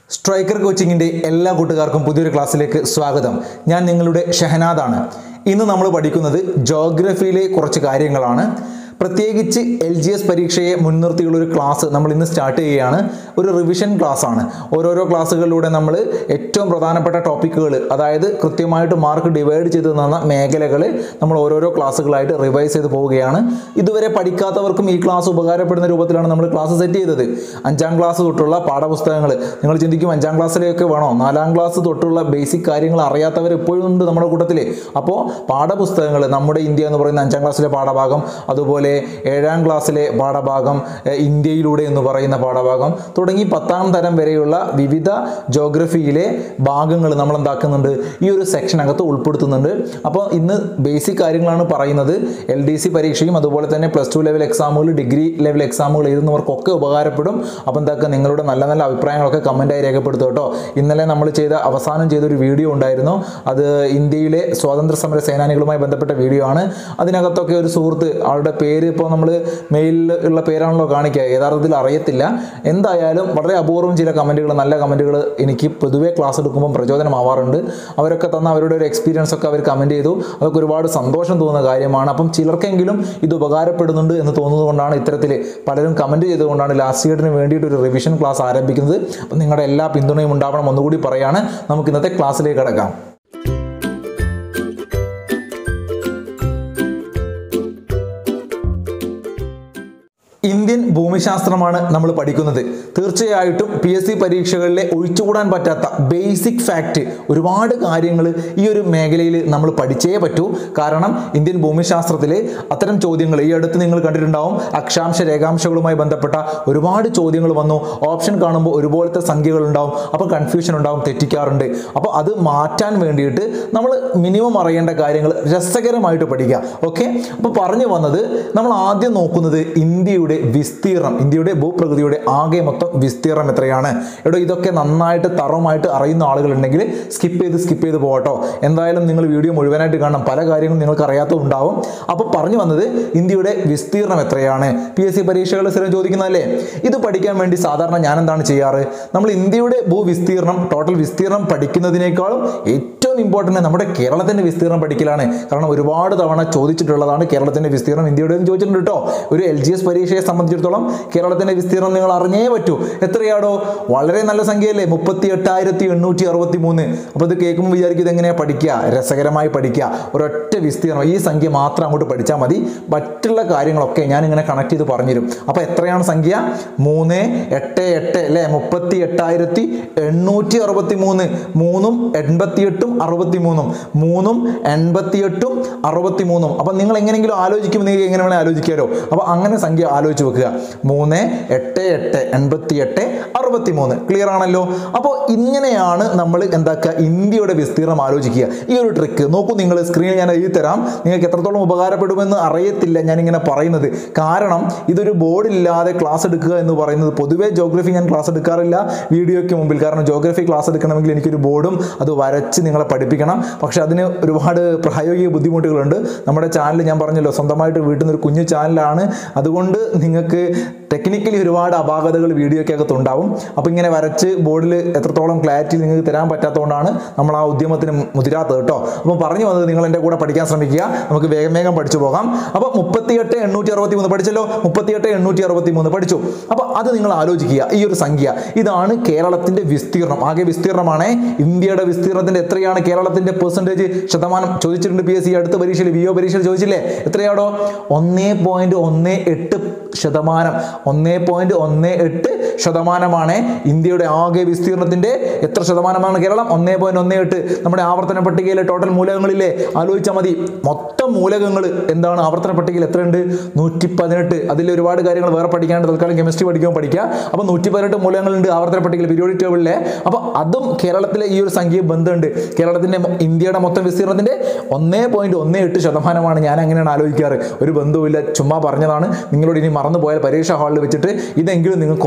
striker കോച്ചിങ്ങിൻ്റെ എല്ലാ കൂട്ടുകാർക്കും പുതിയൊരു ക്ലാസ്സിലേക്ക് സ്വാഗതം ഞാൻ നിങ്ങളുടെ ഷഹനാദാണ് ഇന്ന് നമ്മൾ പഠിക്കുന്നത് ജോഗ്രഫിയിലെ കുറച്ച് കാര്യങ്ങളാണ് പ്രത്യേകിച്ച് എൽ ജി എസ് പരീക്ഷയെ മുൻനിർത്തിയുള്ള ഒരു ക്ലാസ് നമ്മൾ ഇന്ന് സ്റ്റാർട്ട് ചെയ്യുകയാണ് ഒരു റിവിഷൻ ക്ലാസ് ആണ് ഓരോരോ ക്ലാസ്സുകളിലൂടെ നമ്മൾ ഏറ്റവും പ്രധാനപ്പെട്ട ടോപ്പിക്കുകൾ അതായത് കൃത്യമായിട്ട് മാർക്ക് ഡിവൈഡ് ചെയ്ത് തന്ന മേഖലകൾ നമ്മൾ ഓരോരോ ക്ലാസ്സുകളായിട്ട് റിവൈസ് ചെയ്ത് പോവുകയാണ് ഇതുവരെ പഠിക്കാത്തവർക്കും ഈ ക്ലാസ് ഉപകാരപ്പെടുന്ന രൂപത്തിലാണ് നമ്മൾ ക്ലാസ് സെറ്റ് ചെയ്തത് അഞ്ചാം ക്ലാസ് തൊട്ടുള്ള പാഠപുസ്തകങ്ങൾ നിങ്ങൾ ചിന്തിക്കും അഞ്ചാം ക്ലാസ്സിലേക്ക് വേണോ നാലാം ക്ലാസ് തൊട്ടുള്ള ബേസിക് കാര്യങ്ങൾ അറിയാത്തവർ ഇപ്പോഴും ഉണ്ട് നമ്മുടെ കൂട്ടത്തിൽ അപ്പോൾ പാഠപുസ്തകങ്ങൾ നമ്മുടെ ഇന്ത്യ എന്ന് പറയുന്ന അഞ്ചാം ക്ലാസ്സിലെ പാഠഭാഗം അതുപോലെ ഏഴാം ക്ലാസ്സിലെ പാഠഭാഗം എഹ്, ഇന്ത്യയിലൂടെ എന്ന് പറയുന്ന പാഠഭാഗം തുടങ്ങി പത്താം തരം വരെയുള്ള വിവിധ ജോഗ്രഫിയിലെ ഭാഗങ്ങൾ നമ്മൾ എന്താക്കുന്നുണ്ട് ഈ ഒരു സെക്ഷനകത്ത് ഉൾപ്പെടുത്തുന്നുണ്ട് അപ്പോൾ ഇന്ന് ബേസിക് കാര്യങ്ങളാണ് പറയുന്നത് എൽ ഡി സി പരീക്ഷയും അതുപോലെ തന്നെ പ്ലസ് ടു ലെവൽ എക്സാമുകൾ ഡിഗ്രി ലെവൽ എക്സാമുകൾ എഴുതുന്നവർക്കൊക്കെ ഉപകാരപ്പെടും അപ്പോൾ എന്താക്കുക നിങ്ങളുടെ നല്ല നല്ല അഭിപ്രായങ്ങളൊക്കെ കമൻറ്റായി രേഖപ്പെടുത്തുക കേട്ടോ ഇന്നലെ നമ്മൾ ചെയ്ത അവസാനം ചെയ്തൊരു വീഡിയോ ഉണ്ടായിരുന്നു അത് ഇന്ത്യയിലെ സ്വാതന്ത്ര്യ സമര സേനാനികളുമായി ബന്ധപ്പെട്ട വീഡിയോ ആണ് അതിനകത്തൊക്കെ ഒരു സുഹൃത്ത് ആളുടെ പേര് ഇപ്പോൾ നമ്മൾ മെയിലിൽ ഉള്ള പേരാണല്ലോ കാണിക്കുക യഥാർത്ഥത്തിൽ അറിയത്തില്ല എന്തായാലും വളരെ അപൂർവം ചില കമൻറ്റുകൾ നല്ല കമൻറ്റുകൾ എനിക്ക് പൊതുവെ ക്ലാസ് എടുക്കുമ്പോൾ പ്രചോദനമാവാറുണ്ട് അവരൊക്കെ തന്ന അവരുടെ ഒരു എക്സ്പീരിയൻസ് ഒക്കെ അവർ കമൻറ്റ് ചെയ്തു അതൊക്കെ ഒരുപാട് സന്തോഷം തോന്നുന്ന കാര്യമാണ് അപ്പം ചിലർക്കെങ്കിലും ഇത് ഉപകാരപ്പെടുന്നുണ്ട് എന്ന് തോന്നുന്നത് കൊണ്ടാണ് ഇത്തരത്തിൽ പലരും കമൻറ്റ് ചെയ്തുകൊണ്ടാണ് ലാസ്റ്റ് ഇയറിന് വേണ്ടിയിട്ട് ഒരു റിവിഷൻ ക്ലാസ് ആരംഭിക്കുന്നത് അപ്പം നിങ്ങളുടെ എല്ലാ പിന്തുണയും ഉണ്ടാവണം ഒന്നുകൂടി പറയാണ് നമുക്ക് ഇന്നത്തെ ക്ലാസ്സിലേക്ക് കിടക്കാം ഇന്ത്യൻ ഭൂമിശാസ്ത്രമാണ് നമ്മൾ പഠിക്കുന്നത് തീർച്ചയായിട്ടും പി എസ് സി പരീക്ഷകളിലെ ഒഴിച്ചുകൂടാൻ പറ്റാത്ത ബേസിക് ഫാക്റ്റ് ഒരുപാട് കാര്യങ്ങൾ ഈ ഒരു മേഖലയിൽ നമ്മൾ പഠിച്ചേ പറ്റൂ കാരണം ഇന്ത്യൻ ഭൂമിശാസ്ത്രത്തിൽ അത്തരം ചോദ്യങ്ങൾ ഈ അടുത്ത് നിങ്ങൾ കണ്ടിട്ടുണ്ടാവും അക്ഷാംശ രേഖാംശങ്ങളുമായി ബന്ധപ്പെട്ട ഒരുപാട് ചോദ്യങ്ങൾ വന്നു ഓപ്ഷൻ കാണുമ്പോൾ ഒരുപോലത്തെ സംഖ്യകൾ ഉണ്ടാവും അപ്പോൾ കൺഫ്യൂഷൻ ഉണ്ടാവും തെറ്റിക്കാറുണ്ട് അപ്പോൾ അത് മാറ്റാൻ വേണ്ടിയിട്ട് നമ്മൾ മിനിമം അറിയേണ്ട കാര്യങ്ങൾ രസകരമായിട്ട് പഠിക്കുക ഓക്കെ അപ്പോൾ പറഞ്ഞു വന്നത് നമ്മൾ ആദ്യം നോക്കുന്നത് ഇന്ത്യയുടെ വിസ്തീർണം ഇന്ത്യയുടെ ഭൂപ്രകൃതിയുടെ ആകെ മൊത്തം വിസ്തീർണം എത്രയാണ് എടോ ഇതൊക്കെ നന്നായിട്ട് തറമായിട്ട് അറിയുന്ന ആളുകളുണ്ടെങ്കിൽ സ്കിപ്പ് ചെയ്ത് സ്കിപ്പ് ചെയ്ത് പോകട്ടോ എന്തായാലും നിങ്ങൾ വീഡിയോ മുഴുവനായിട്ട് കാണണം പല കാര്യങ്ങളും നിങ്ങൾക്ക് അറിയാത്തതുണ്ടാവും അപ്പോൾ പറഞ്ഞു വന്നത് ഇന്ത്യയുടെ വിസ്തീർണം എത്രയാണ് പി എസ് സി പരീക്ഷകൾ സ്ഥിരം ചോദിക്കുന്നതല്ലേ ഇത് പഠിക്കാൻ വേണ്ടി സാധാരണ ഞാൻ എന്താണ് ചെയ്യാറ് നമ്മൾ ഇന്ത്യയുടെ ഭൂവിസ്തീർണം ടോട്ടൽ വിസ്തീർണം പഠിക്കുന്നതിനേക്കാളും ഏറ്റവും ഇമ്പോർട്ടൻ്റ് നമ്മുടെ കേരളത്തിൻ്റെ വിസ്തീർണം പഠിക്കലാണ് കാരണം ഒരുപാട് തവണ ചോദിച്ചിട്ടുള്ളതാണ് കേരളത്തിൻ്റെ വിസ്തീർണം ഇന്ത്യയുടെ ചോദിച്ചിട്ടുണ്ട് കേട്ടോ ഒരു എൽ ജി എസ് പരീക്ഷയെ സംബന്ധിച്ചിടത്തോളം കേരളത്തിൻ്റെ വിസ്തീർണം നിങ്ങൾ അറിഞ്ഞേ പറ്റൂ എത്രയാടോ വളരെ നല്ല സംഖ്യയല്ലേ മുപ്പത്തി എട്ടായിരത്തി എണ്ണൂറ്റി അറുപത്തി മൂന്ന് അപ്പോൾ ഇത് കേൾക്കുമ്പോൾ വിചാരിക്കും ഇതെങ്ങനെയാണ് പഠിക്കുക രസകരമായി പഠിക്കുക ഒരൊറ്റ വിസ്തീർണം ഈ സംഖ്യ മാത്രം അങ്ങോട്ട് പഠിച്ചാൽ മതി മറ്റുള്ള കാര്യങ്ങളൊക്കെ ഞാൻ ഇങ്ങനെ കണക്ട് ചെയ്ത് പറഞ്ഞുതരും അപ്പോൾ എത്രയാണ് സംഖ്യ മൂന്ന് എട്ട് എട്ട് അല്ലേ മുപ്പത്തി എട്ടായിരത്തി എണ്ണൂറ്റി അറുപത്തി മൂന്ന് മൂന്നും എൺപത്തിയെട്ടും അറുപത്തി മൂന്നും മൂന്നും എൺപത്തിയെട്ടും അറുപത്തി മൂന്നും അപ്പം നിങ്ങൾ എങ്ങനെയെങ്കിലും ആലോചിക്കുമ്പോൾ നിങ്ങൾക്ക് എങ്ങനെ വേണേൽ ആലോചിക്കാമല്ലോ അപ്പോൾ അങ്ങനെ സംഖ്യ ആലോചിച്ച് വെക്കുക മൂന്ന് എട്ട് എട്ട് എൺപത്തി എട്ട് അറുപത്തി മൂന്ന് ക്ലിയർ ആണല്ലോ അപ്പോൾ ഇങ്ങനെയാണ് നമ്മൾ എന്താക്കുക ഇന്ത്യയുടെ വിസ്തീർണം ആലോചിക്കുക ഈ ഒരു ട്രിക്ക് നോക്കൂ നിങ്ങൾ സ്ക്രീനിൽ ഞാൻ എഴുതി തരാം നിങ്ങൾക്ക് എത്രത്തോളം ഉപകാരപ്പെടുമെന്ന് അറിയത്തില്ല ഞാനിങ്ങനെ പറയുന്നത് കാരണം ഇതൊരു ബോർഡില്ലാതെ ക്ലാസ് എടുക്കുക എന്ന് പറയുന്നത് പൊതുവേ ജോഗ്രഫി ഞാൻ ക്ലാസ് എടുക്കാറില്ല വീഡിയോയ്ക്ക് മുമ്പിൽ കാരണം ജോഗ്രഫി ക്ലാസ് എടുക്കണമെങ്കിൽ എനിക്കൊരു ബോർഡും അത് വരച്ച് നിങ്ങളെ പഠിപ്പിക്കണം പക്ഷെ അതിന് ഒരുപാട് പ്രായോഗിക ബുദ്ധിമുട്ടുകളുണ്ട് നമ്മുടെ ചാനൽ ഞാൻ പറഞ്ഞല്ലോ സ്വന്തമായിട്ട് വീട്ടിൽ നിന്ന് ഒരു കുഞ്ഞു ചാനലാണ് അതുകൊണ്ട് നിങ്ങൾക്ക് ടെക്നിക്കലി ഒരുപാട് അപാകതകൾ വീഡിയോയ്ക്കകത്ത് ഉണ്ടാവും അപ്പോൾ ഇങ്ങനെ വരച്ച് ബോർഡിൽ എത്രത്തോളം ക്ലാരിറ്റി നിങ്ങൾക്ക് തരാൻ പറ്റാത്തതുകൊണ്ടാണ് നമ്മൾ ആ ഉദ്യമത്തിന് മുതിരാത്തത് കേട്ടോ അപ്പോൾ പറഞ്ഞു വന്നത് നിങ്ങൾ എൻ്റെ കൂടെ പഠിക്കാൻ ശ്രമിക്കുക നമുക്ക് വേഗം വേഗം പഠിച്ചു പോകാം അപ്പോൾ മുപ്പത്തിയെട്ട് എണ്ണൂറ്റി അറുപത്തി മൂന്ന് പഠിച്ചല്ലോ മുപ്പത്തിയെട്ട് എണ്ണൂറ്റി അറുപത്തി മൂന്ന് പഠിച്ചു അപ്പോൾ അത് നിങ്ങൾ ആലോചിക്കുക ഈ ഒരു സംഖ്യ ഇതാണ് കേരളത്തിൻ്റെ വിസ്തീർണം ആകെ വിസ്തീർണമാണ് ഇന്ത്യയുടെ വിസ്തീർണത്തിൻ്റെ എത്രയാണ് കേരളത്തിൻ്റെ പെർസെൻറ്റേജ് ശതമാനം ചോദിച്ചിട്ടുണ്ട് പി എസ് സി അടുത്ത പരീക്ഷയിൽ വി ഒ പരീക്ഷയിൽ ചോദിച്ചില്ലേ എത്രയാടോ ഒന്നേ പോയിന്റ് ഒന്ന് എട്ട് ശതമാനം ഒന്നേ പോയിന്റ് ഒന്ന് എട്ട് ശതമാനമാണ് ഇന്ത്യയുടെ ആകെ വിസ്തീർണത്തിന്റെ എത്ര ശതമാനമാണ് കേരളം ഒന്നേ പോയിന്റ് ഒന്ന് എട്ട് നമ്മുടെ ആവർത്തന പട്ടികയിലെ ടോട്ടൽ മൂലകങ്ങളില്ലേ ആലോചിച്ചാൽ മതി മൊത്തം മൂലകങ്ങൾ എന്താണ് ആവർത്തന പട്ടികയിൽ എത്രയുണ്ട് നൂറ്റി പതിനെട്ട് അതിൽ ഒരുപാട് കാര്യങ്ങൾ വേറെ പഠിക്കാണ്ട് തൽക്കാലം കെമിസ്ട്രി പഠിക്കുമ്പോൾ പഠിക്കുക അപ്പോൾ നൂറ്റി പതിനെട്ട് മൂലകങ്ങളുണ്ട് ആവർത്തന പട്ടികയിൽ പീരിയോഡിക് ടേബിളിലെ അപ്പോൾ അതും കേരളത്തിലെ ഈ ഒരു സംഖ്യ ബന്ധമുണ്ട് കേരളത്തിന്റെ മൊ- ഇന്ത്യയുടെ മൊത്തം വിസ്തീർണത്തിന്റെ ഒന്നേ പോയിന്റ് ഒന്ന് എട്ട് ശതമാനമാണ് ഞാൻ അങ്ങനെയാണ് ആലോചിക്കാറ് ഒരു ബന്ധവുമില്ല ചുമ്മാ പറഞ്ഞതാണ് നിങ്ങളോട് ഇനി മറന്നു പോയാൽ പരീക്ഷാ ഹാളിൽ വെച്ചിട്ട് ഇതെങ്കിലും നിങ്ങൾക്ക് ഓർമ്മ ഉണ്ടാവണം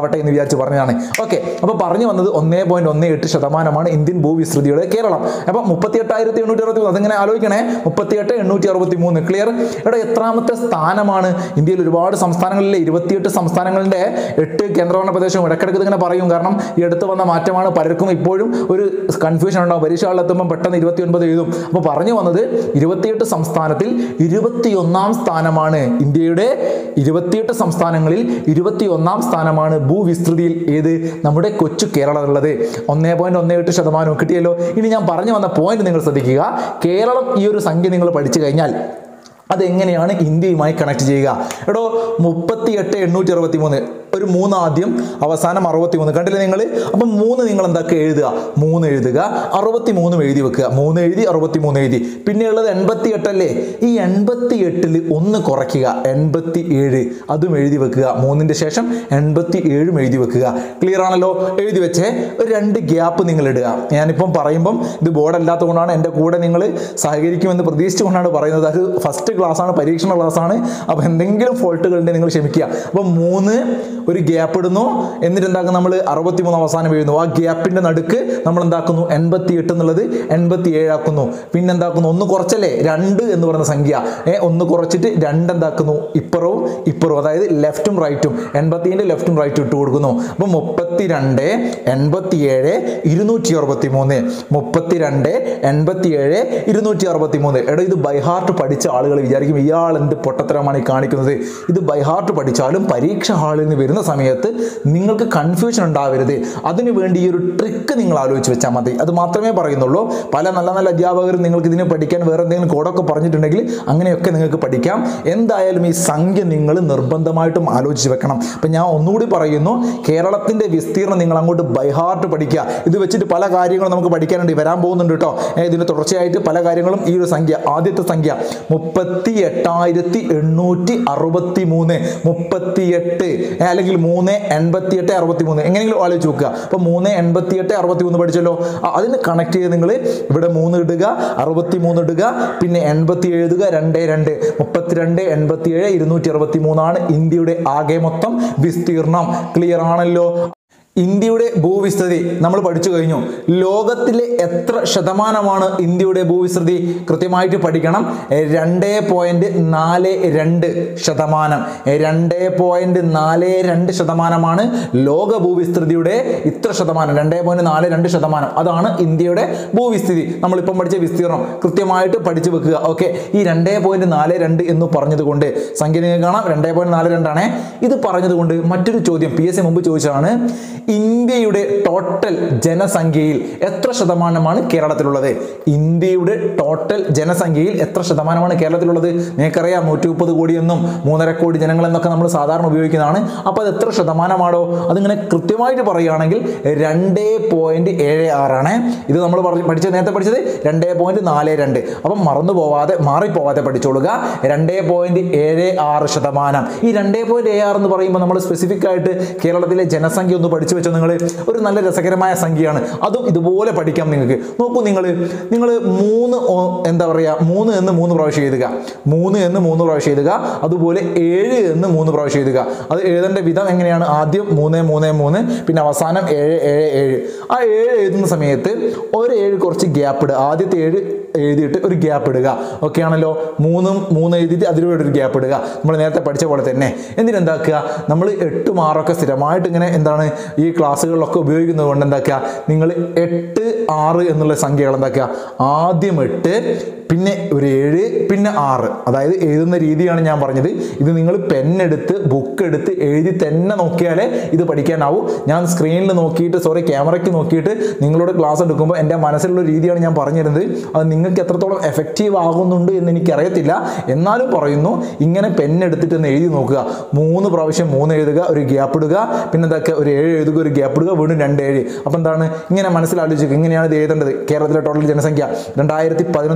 ആവട്ടെ എന്ന് വിചാരിച്ച് പറഞ്ഞതാണ് ഓക്കെ അപ്പോൾ പറഞ്ഞു വന്നത് ഒന്നേ പോയിന്റ് ഒന്ന് എട്ട് ശതമാനമാണ് ഇന്ത്യൻ ഭൂവിസ്തൃതിയുടെ കേരളം അപ്പോൾ മുപ്പത്തി എട്ടായിരത്തി എണ്ണൂറ്റി അറുപത്തി മൂന്ന് അതിങ്ങനെ ആലോചിക്കണേ മുപ്പത്തിയെട്ട് എണ്ണൂറ്റി അറുപത്തി മൂന്ന് ക്ലിയർ ഇവിടെ എത്രാമത്തെ സ്ഥാനമാണ് ഇന്ത്യയിൽ ഒരുപാട് സംസ്ഥാനങ്ങളിലെ ഇരുപത്തിയെട്ട് സംസ്ഥാനങ്ങളുടെ എട്ട് കേന്ദ്രഭരണ പ്രദേശവും ഇടയ്ക്കിടയ്ക്ക് ഇങ്ങനെ പറയും കാരണം ഈ അടുത്ത് വന്ന മാറ്റമാണ് പലർക്കും ഇപ്പോഴും ഒരു കൺഫ്യൂഷൻ ഉണ്ടാവും പരീക്ഷകളിലെത്തുമ്പോൾ പെട്ടെന്ന് ഇരുപത്തി ഒൻപത് എഴുതും അപ്പോൾ പറഞ്ഞു വന്നത് ഇരുപത്തിയെട്ട് സംസ്ഥാനത്തിൽ ഇരുപത്തിയൊന്നാം സ്ഥാനമാണ് ഇന്ത്യയുടെ ഇരുപത്തിയെട്ട് സംസ്ഥാനങ്ങളിൽ ഇരുപത്തിയൊന്നാം സ്ഥാനമാണ് ഭൂവിസ്തൃതിയിൽ ഏത് നമ്മുടെ കൊച്ചു കേരളം ഉള്ളത് ഒന്നേ പോയിന്റ് ഒന്ന് എട്ട് ശതമാനവും കിട്ടിയല്ലോ ഇനി ഞാൻ പറഞ്ഞു വന്ന പോയിന്റ് നിങ്ങൾ ശ്രദ്ധിക്കുക കേരളം ഈ ഒരു സംഖ്യ നിങ്ങൾ പഠിച്ചു കഴിഞ്ഞാൽ അതെങ്ങനെയാണ് ഇന്ത്യയുമായി കണക്ട് ചെയ്യുക എടോ മുപ്പത്തി എട്ട് എണ്ണൂറ്റി അറുപത്തി മൂന്ന് ഒരു മൂന്ന് ആദ്യം അവസാനം അറുപത്തി മൂന്ന് കണ്ടില്ലേ നിങ്ങൾ അപ്പം മൂന്ന് നിങ്ങൾ എന്താക്കുക എഴുതുക മൂന്ന് എഴുതുക അറുപത്തി മൂന്നും എഴുതി വെക്കുക മൂന്ന് എഴുതി അറുപത്തി മൂന്ന് എഴുതി പിന്നെ ഉള്ളത് എൺപത്തി എട്ടല്ലേ ഈ എൺപത്തി എട്ടിൽ ഒന്ന് കുറയ്ക്കുക എൺപത്തി ഏഴ് അതും എഴുതി വെക്കുക മൂന്നിൻ്റെ ശേഷം എൺപത്തി ഏഴും എഴുതി വെക്കുക ക്ലിയർ ആണല്ലോ എഴുതി വെച്ചേ ഒരു രണ്ട് ഗ്യാപ്പ് നിങ്ങൾ ഇടുക ഞാനിപ്പം പറയുമ്പം ഇത് ബോർഡ് അല്ലാത്തത് കൊണ്ടാണ് എൻ്റെ കൂടെ നിങ്ങൾ സഹകരിക്കുമെന്ന് പ്രതീക്ഷിച്ചുകൊണ്ടാണ് പറയുന്നത് അത് ഫസ്റ്റ് ക്ലാസ് ആണ് പരീക്ഷണ ക്ലാസ് ആണ് അപ്പോൾ എന്തെങ്കിലും ഫോൾട്ടുകൾ ഉണ്ടെങ്കിൽ നിങ്ങൾ ക്ഷമിക്കുക അപ്പം മൂന്ന് ഒരു ഗ്യാപ്പ് ഇടുന്നു എന്നിട്ട് എന്താക്കും നമ്മൾ അറുപത്തി മൂന്ന് അവസാനം എഴുതുന്നു ആ ഗ്യാപ്പിന്റെ നടുക്ക് നമ്മൾ എന്താക്കുന്നു എൺപത്തി എട്ട് എന്നുള്ളത് എൺപത്തി ഏഴാക്കുന്നു പിന്നെ എന്താക്കുന്നു ഒന്ന് കുറച്ചല്ലേ രണ്ട് എന്ന് പറയുന്ന സംഖ്യ ഏ ഒന്ന് കുറച്ചിട്ട് രണ്ട് എന്താക്കുന്നു ഇപ്പുറവും ഇപ്പുറവും അതായത് ലെഫ്റ്റും റൈറ്റും എൺപത്തിൻ്റെ ലെഫ്റ്റും റൈറ്റും ഇട്ട് കൊടുക്കുന്നു അപ്പം മുപ്പത്തി രണ്ട് എൺപത്തി ഏഴ് ഇരുന്നൂറ്റി അറുപത്തി മൂന്ന് മുപ്പത്തി രണ്ട് എൺപത്തി ഏഴ് ഇരുന്നൂറ്റി അറുപത്തി മൂന്ന് എടാ ഇത് ബൈഹാർട്ട് പഠിച്ച ആളുകൾ വിചാരിക്കും ഇയാൾ എന്ത് പൊട്ടത്തരമാണ് ഈ കാണിക്കുന്നത് ഇത് ബൈഹാർട്ട് പഠിച്ചാലും പരീക്ഷ ഹാളിൽ നിന്ന് വരുന്ന സമയത്ത് നിങ്ങൾക്ക് കൺഫ്യൂഷൻ ഉണ്ടാവരുത് അതിനു വേണ്ടി ഈ ഒരു ട്രിക്ക് നിങ്ങൾ ആലോചിച്ച് വെച്ചാൽ മതി അത് മാത്രമേ പറയുന്നുള്ളൂ പല നല്ല നല്ല അധ്യാപകരും നിങ്ങൾക്ക് ഇതിനെ പഠിക്കാൻ വേറെ എന്തെങ്കിലും കോഡൊക്കെ പറഞ്ഞിട്ടുണ്ടെങ്കിൽ അങ്ങനെയൊക്കെ നിങ്ങൾക്ക് പഠിക്കാം എന്തായാലും ഈ സംഖ്യ നിങ്ങൾ നിർബന്ധമായിട്ടും ആലോചിച്ച് വെക്കണം അപ്പം ഞാൻ ഒന്നുകൂടി പറയുന്നു കേരളത്തിൻ്റെ വിസ്തീർണം നിങ്ങൾ അങ്ങോട്ട് ബൈഹാർട്ട് പഠിക്കുക ഇത് വെച്ചിട്ട് പല കാര്യങ്ങളും നമുക്ക് പഠിക്കാനുണ്ട് വരാൻ പോകുന്നുണ്ട് കേട്ടോ ഏ, ഇതിന് തുടർച്ചയായിട്ട് പല കാര്യങ്ങളും ഈ ഒരു സംഖ്യ ആദ്യത്തെ സംഖ്യ മുപ്പത്തി എട്ടായിരത്തി എണ്ണൂറ്റി അറുപത്തി മൂന്ന് മുപ്പത്തി എട്ട് അല്ലെങ്കിൽ മൂന്ന് എൺപത്തി എട്ട് അറുപത്തി മൂന്ന് എങ്ങനെയെങ്കിലും ആലോചിച്ച് നോക്കുക അപ്പോൾ മൂന്ന് എൺപത്തി എട്ട് അറുപത്തി മൂന്ന് പഠിച്ചല്ലോ ആ, അതിന് കണക്ട് ചെയ്ത് നിങ്ങൾ ഇവിടെ മൂന്ന് ഇടുക അറുപത്തി മൂന്ന് ഇടുക പിന്നെ എൺപത്തി എഴുതുക രണ്ട് രണ്ട് മുപ്പത്തിരണ്ട് എൺപത്തി ഏഴ് ഇരുന്നൂറ്റി അറുപത്തി മൂന്നാണ് ഇന്ത്യയുടെ ആകെ മൊത്തം വിസ്തീർണം ക്ലിയർ ആണല്ലോ ഇന്ത്യയുടെ ഭൂവിസ്തൃതി നമ്മൾ പഠിച്ചു കഴിഞ്ഞു ലോകത്തിലെ എത്ര ശതമാനമാണ് ഇന്ത്യയുടെ ഭൂവിസ്തൃതി കൃത്യമായിട്ട് പഠിക്കണം രണ്ട് പോയിന്റ് നാല് രണ്ട് ശതമാനം രണ്ട് പോയിന്റ് നാല് രണ്ട് ശതമാനമാണ് ലോക ഭൂവിസ്തൃതിയുടെ ഇത്ര ശതമാനം രണ്ട് പോയിന്റ് നാല് രണ്ട് ശതമാനം അതാണ് ഇന്ത്യയുടെ ഭൂവിസ്തൃതി നമ്മളിപ്പം പഠിച്ച വിസ്തീർണം കൃത്യമായിട്ട് പഠിച്ചു വെക്കുക ഓക്കെ ഈ രണ്ട് പോയിന്റ് നാല് രണ്ട് എന്ന് പറഞ്ഞതുകൊണ്ട് സംഖ്യ നിങ്ങൾക്ക് കാണാം രണ്ട് പോയിന്റ് നാല് രണ്ടാണ് ഇത് പറഞ്ഞതുകൊണ്ട് മറ്റൊരു ചോദ്യം പി എസ് സി മുമ്പ് ചോദിച്ചതാണ് ഇന്ത്യയുടെ ടോട്ടൽ ജനസംഖ്യയിൽ എത്ര ശതമാനമാണ് കേരളത്തിലുള്ളത് ഇന്ത്യയുടെ ടോട്ടൽ ജനസംഖ്യയിൽ എത്ര ശതമാനമാണ് കേരളത്തിലുള്ളത് നിങ്ങൾക്കറിയാം നൂറ്റി മുപ്പത് കോടിയെന്നും മൂന്നര കോടി ജനങ്ങൾ എന്നൊക്കെ നമ്മൾ സാധാരണ ഉപയോഗിക്കുന്നതാണ് അപ്പോൾ അത് എത്ര ശതമാനമാണോ അതിങ്ങനെ കൃത്യമായിട്ട് പറയുകയാണെങ്കിൽ രണ്ട് പോയിന്റ് ഏഴ് ആറാണ് ഇത് നമ്മൾ പറഞ്ഞ് പഠിച്ചത് നേരത്തെ പഠിച്ചത് രണ്ട് പോയിന്റ് നാല് രണ്ട് അപ്പം മറന്നു പോവാതെ മാറിപ്പോവാതെ പഠിച്ചോളുക രണ്ട് പോയിന്റ് ഏഴ് ആറ് ശതമാനം ഈ രണ്ട് പോയിന്റ് ഏഴ് ആറ് എന്ന് പറയുമ്പോൾ നമ്മൾ സ്പെസിഫിക് ആയിട്ട് കേരളത്തിലെ ജനസംഖ്യ ഒന്ന് പഠിച്ചു വെച്ചോ നിങ്ങൾ ഒരു നല്ല രസകരമായ സംഖ്യയാണ് അതും ഇതുപോലെ പഠിക്കാം നിങ്ങൾക്ക് നോക്കൂ നിങ്ങൾ നിങ്ങൾ മൂന്ന് ഓ- എന്താ പറയുക മൂന്ന് എന്ന് മൂന്ന് പ്രാവശ്യം എഴുതുക മൂന്ന് എന്ന് മൂന്ന് പ്രാവശ്യം എഴുതുക അതുപോലെ ഏഴ് എന്ന് മൂന്ന് പ്രാവശ്യം എഴുതുക അത് എഴുതേണ്ട വിധം എങ്ങനെയാണ് ആദ്യം മൂന്ന് മൂന്ന് മൂന്ന് പിന്നെ അവസാനം ഏഴ് ഏഴ് ഏഴ് ആ ഏഴ് എഴുതുന്ന സമയത്ത് ഒരു ഏഴ് കുറച്ച് ഗ്യാപ്പ് ഇടുക ആദ്യത്തെ ഏഴ് എഴുതിയിട്ട് ഒരു ഗ്യാപ്പ് ഇടുക ഓക്കെ ആണല്ലോ മൂന്നും മൂന്ന് എഴുതിയിട്ട് അതിലൂടെ ഒരു ഗ്യാപ്പ് ഇടുക നമ്മൾ നേരത്തെ പഠിച്ച പോലെ തന്നെ എന്നിട്ട് എന്താക്കുക നമ്മൾ എട്ട് മാറൊക്കെ സ്ഥിരമായിട്ട് ഇങ്ങനെ എന്താണ് ഈ ക്ലാസ്സുകളിലൊക്കെ ഉപയോഗിക്കുന്നത് കൊണ്ട് എന്താക്കുക നിങ്ങൾ എട്ട് ആറ് എന്നുള്ള സംഖ്യകൾ എന്താക്കുക ആദ്യം എട്ട് പിന്നെ ഒരു ഏഴ് പിന്നെ ആറ് അതായത് എഴുതുന്ന രീതിയാണ് ഞാൻ പറഞ്ഞത് ഇത് നിങ്ങൾ പെന്നെടുത്ത് ബുക്ക് എടുത്ത് എഴുതി തന്നെ നോക്കിയാലേ ഇത് പഠിക്കാനാവൂ ഞാൻ സ്ക്രീനിൽ നോക്കിയിട്ട് സോറി ക്യാമറയ്ക്ക് നോക്കിയിട്ട് നിങ്ങളോട് ക്ലാസ് എടുക്കുമ്പോൾ എൻ്റെ മനസ്സിലുള്ള രീതിയാണ് ഞാൻ പറഞ്ഞിരുന്നത് അത് നിങ്ങൾക്ക് എത്രത്തോളം എഫക്റ്റീവ് ആകുന്നുണ്ട് എന്ന് എനിക്കറിയത്തില്ല എന്നാലും പറയുന്നു ഇങ്ങനെ പെന്നെടുത്തിട്ട് ഒന്ന് എഴുതി നോക്കുക മൂന്ന് പ്രാവശ്യം മൂന്ന് എഴുതുക ഒരു ഗ്യാപ്പ് ഇടുക പിന്നെ എന്തൊക്കെ ഒരു ഏഴ് എഴുതുക ഒരു ഗ്യാപ്പ് ഇടുക വീണ്ടും രണ്ട് ഏഴ് അപ്പം എന്താണ് ഇങ്ങനെ മനസ്സിലാലോചിക്കുക ഇങ്ങനെയാണ് ഇത് എഴുതേണ്ടത് കേരളത്തിലെ ടോട്ടൽ ജനസംഖ്യ രണ്ടായിരത്തി പതിനൊന്നിലെ സെൻസസ്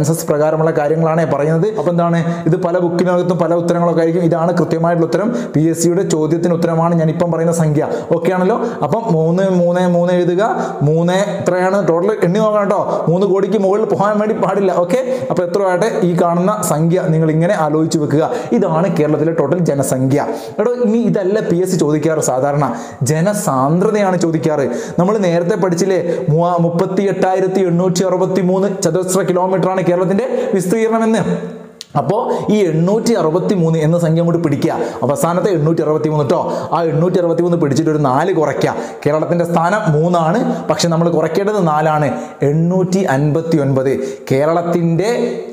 സെൻസസ് പ്രകാരമുള്ള കാര്യങ്ങളാണ് പറയുന്നത് അപ്പോൾ എന്താണ് ഇത് പല ബുക്കിനകത്തും പല ഉത്തരങ്ങളൊക്കെ ആയിരിക്കും ഇതാണ് കൃത്യമായിട്ടുള്ള ഉത്തരം പി എസ് സിയുടെ ചോദ്യത്തിന് ഉത്തരമാണ് ഞാൻ ഇപ്പം പറയുന്ന സംഖ്യ ഓക്കെ ആണല്ലോ അപ്പം മൂന്ന് മൂന്ന് മൂന്ന് എഴുതുക മൂന്ന് എത്രയാണ് ടോട്ടൽ എണ്ണി നോക്കണം കേട്ടോ മൂന്ന് കോടിക്ക് മുകളിൽ പോകാൻ വേണ്ടി പാടില്ല ഓക്കെ അപ്പോൾ എത്ര ആട്ടെ ഈ കാണുന്ന സംഖ്യ നിങ്ങൾ ഇങ്ങനെ ആലോചിച്ച് വെക്കുക ഇതാണ് കേരളത്തിലെ ടോട്ടൽ ജനസംഖ്യ എടോ ഇനി ഇതല്ല പി എസ് സി ചോദിക്കാറ് സാധാരണ ജനസാന്ദ്രതയാണ് ചോദിക്കാറ് നമ്മൾ നേരത്തെ പഠിച്ചില്ലേ മൂവ- മുപ്പത്തി എട്ടായിരത്തി എണ്ണൂറ്റി അറുപത്തി മൂന്ന് ചതുരശ്ര കിലോമീറ്റർ ആണ് കേരളത്തിന്റെ വിസ്തീർണം എന്ന് അപ്പോൾ ഈ എണ്ണൂറ്റി അറുപത്തി മൂന്ന് എന്ന സംഖ്യ അങ്ങോട്ട് പിടിക്കുക അവസാനത്തെ എണ്ണൂറ്റി അറുപത്തി മൂന്ന് കേട്ടോ ആ എണ്ണൂറ്റി അറുപത്തി മൂന്ന് പിടിച്ചിട്ട് ഒരു നാല് കുറയ്ക്കുക കേരളത്തിന്റെ സ്ഥാനം മൂന്നാണ് പക്ഷെ നമ്മൾ കുറയ്ക്കേണ്ടത് നാലാണ് എണ്ണൂറ്റി അൻപത്തി ഒൻപത് കേരളത്തിന്റെ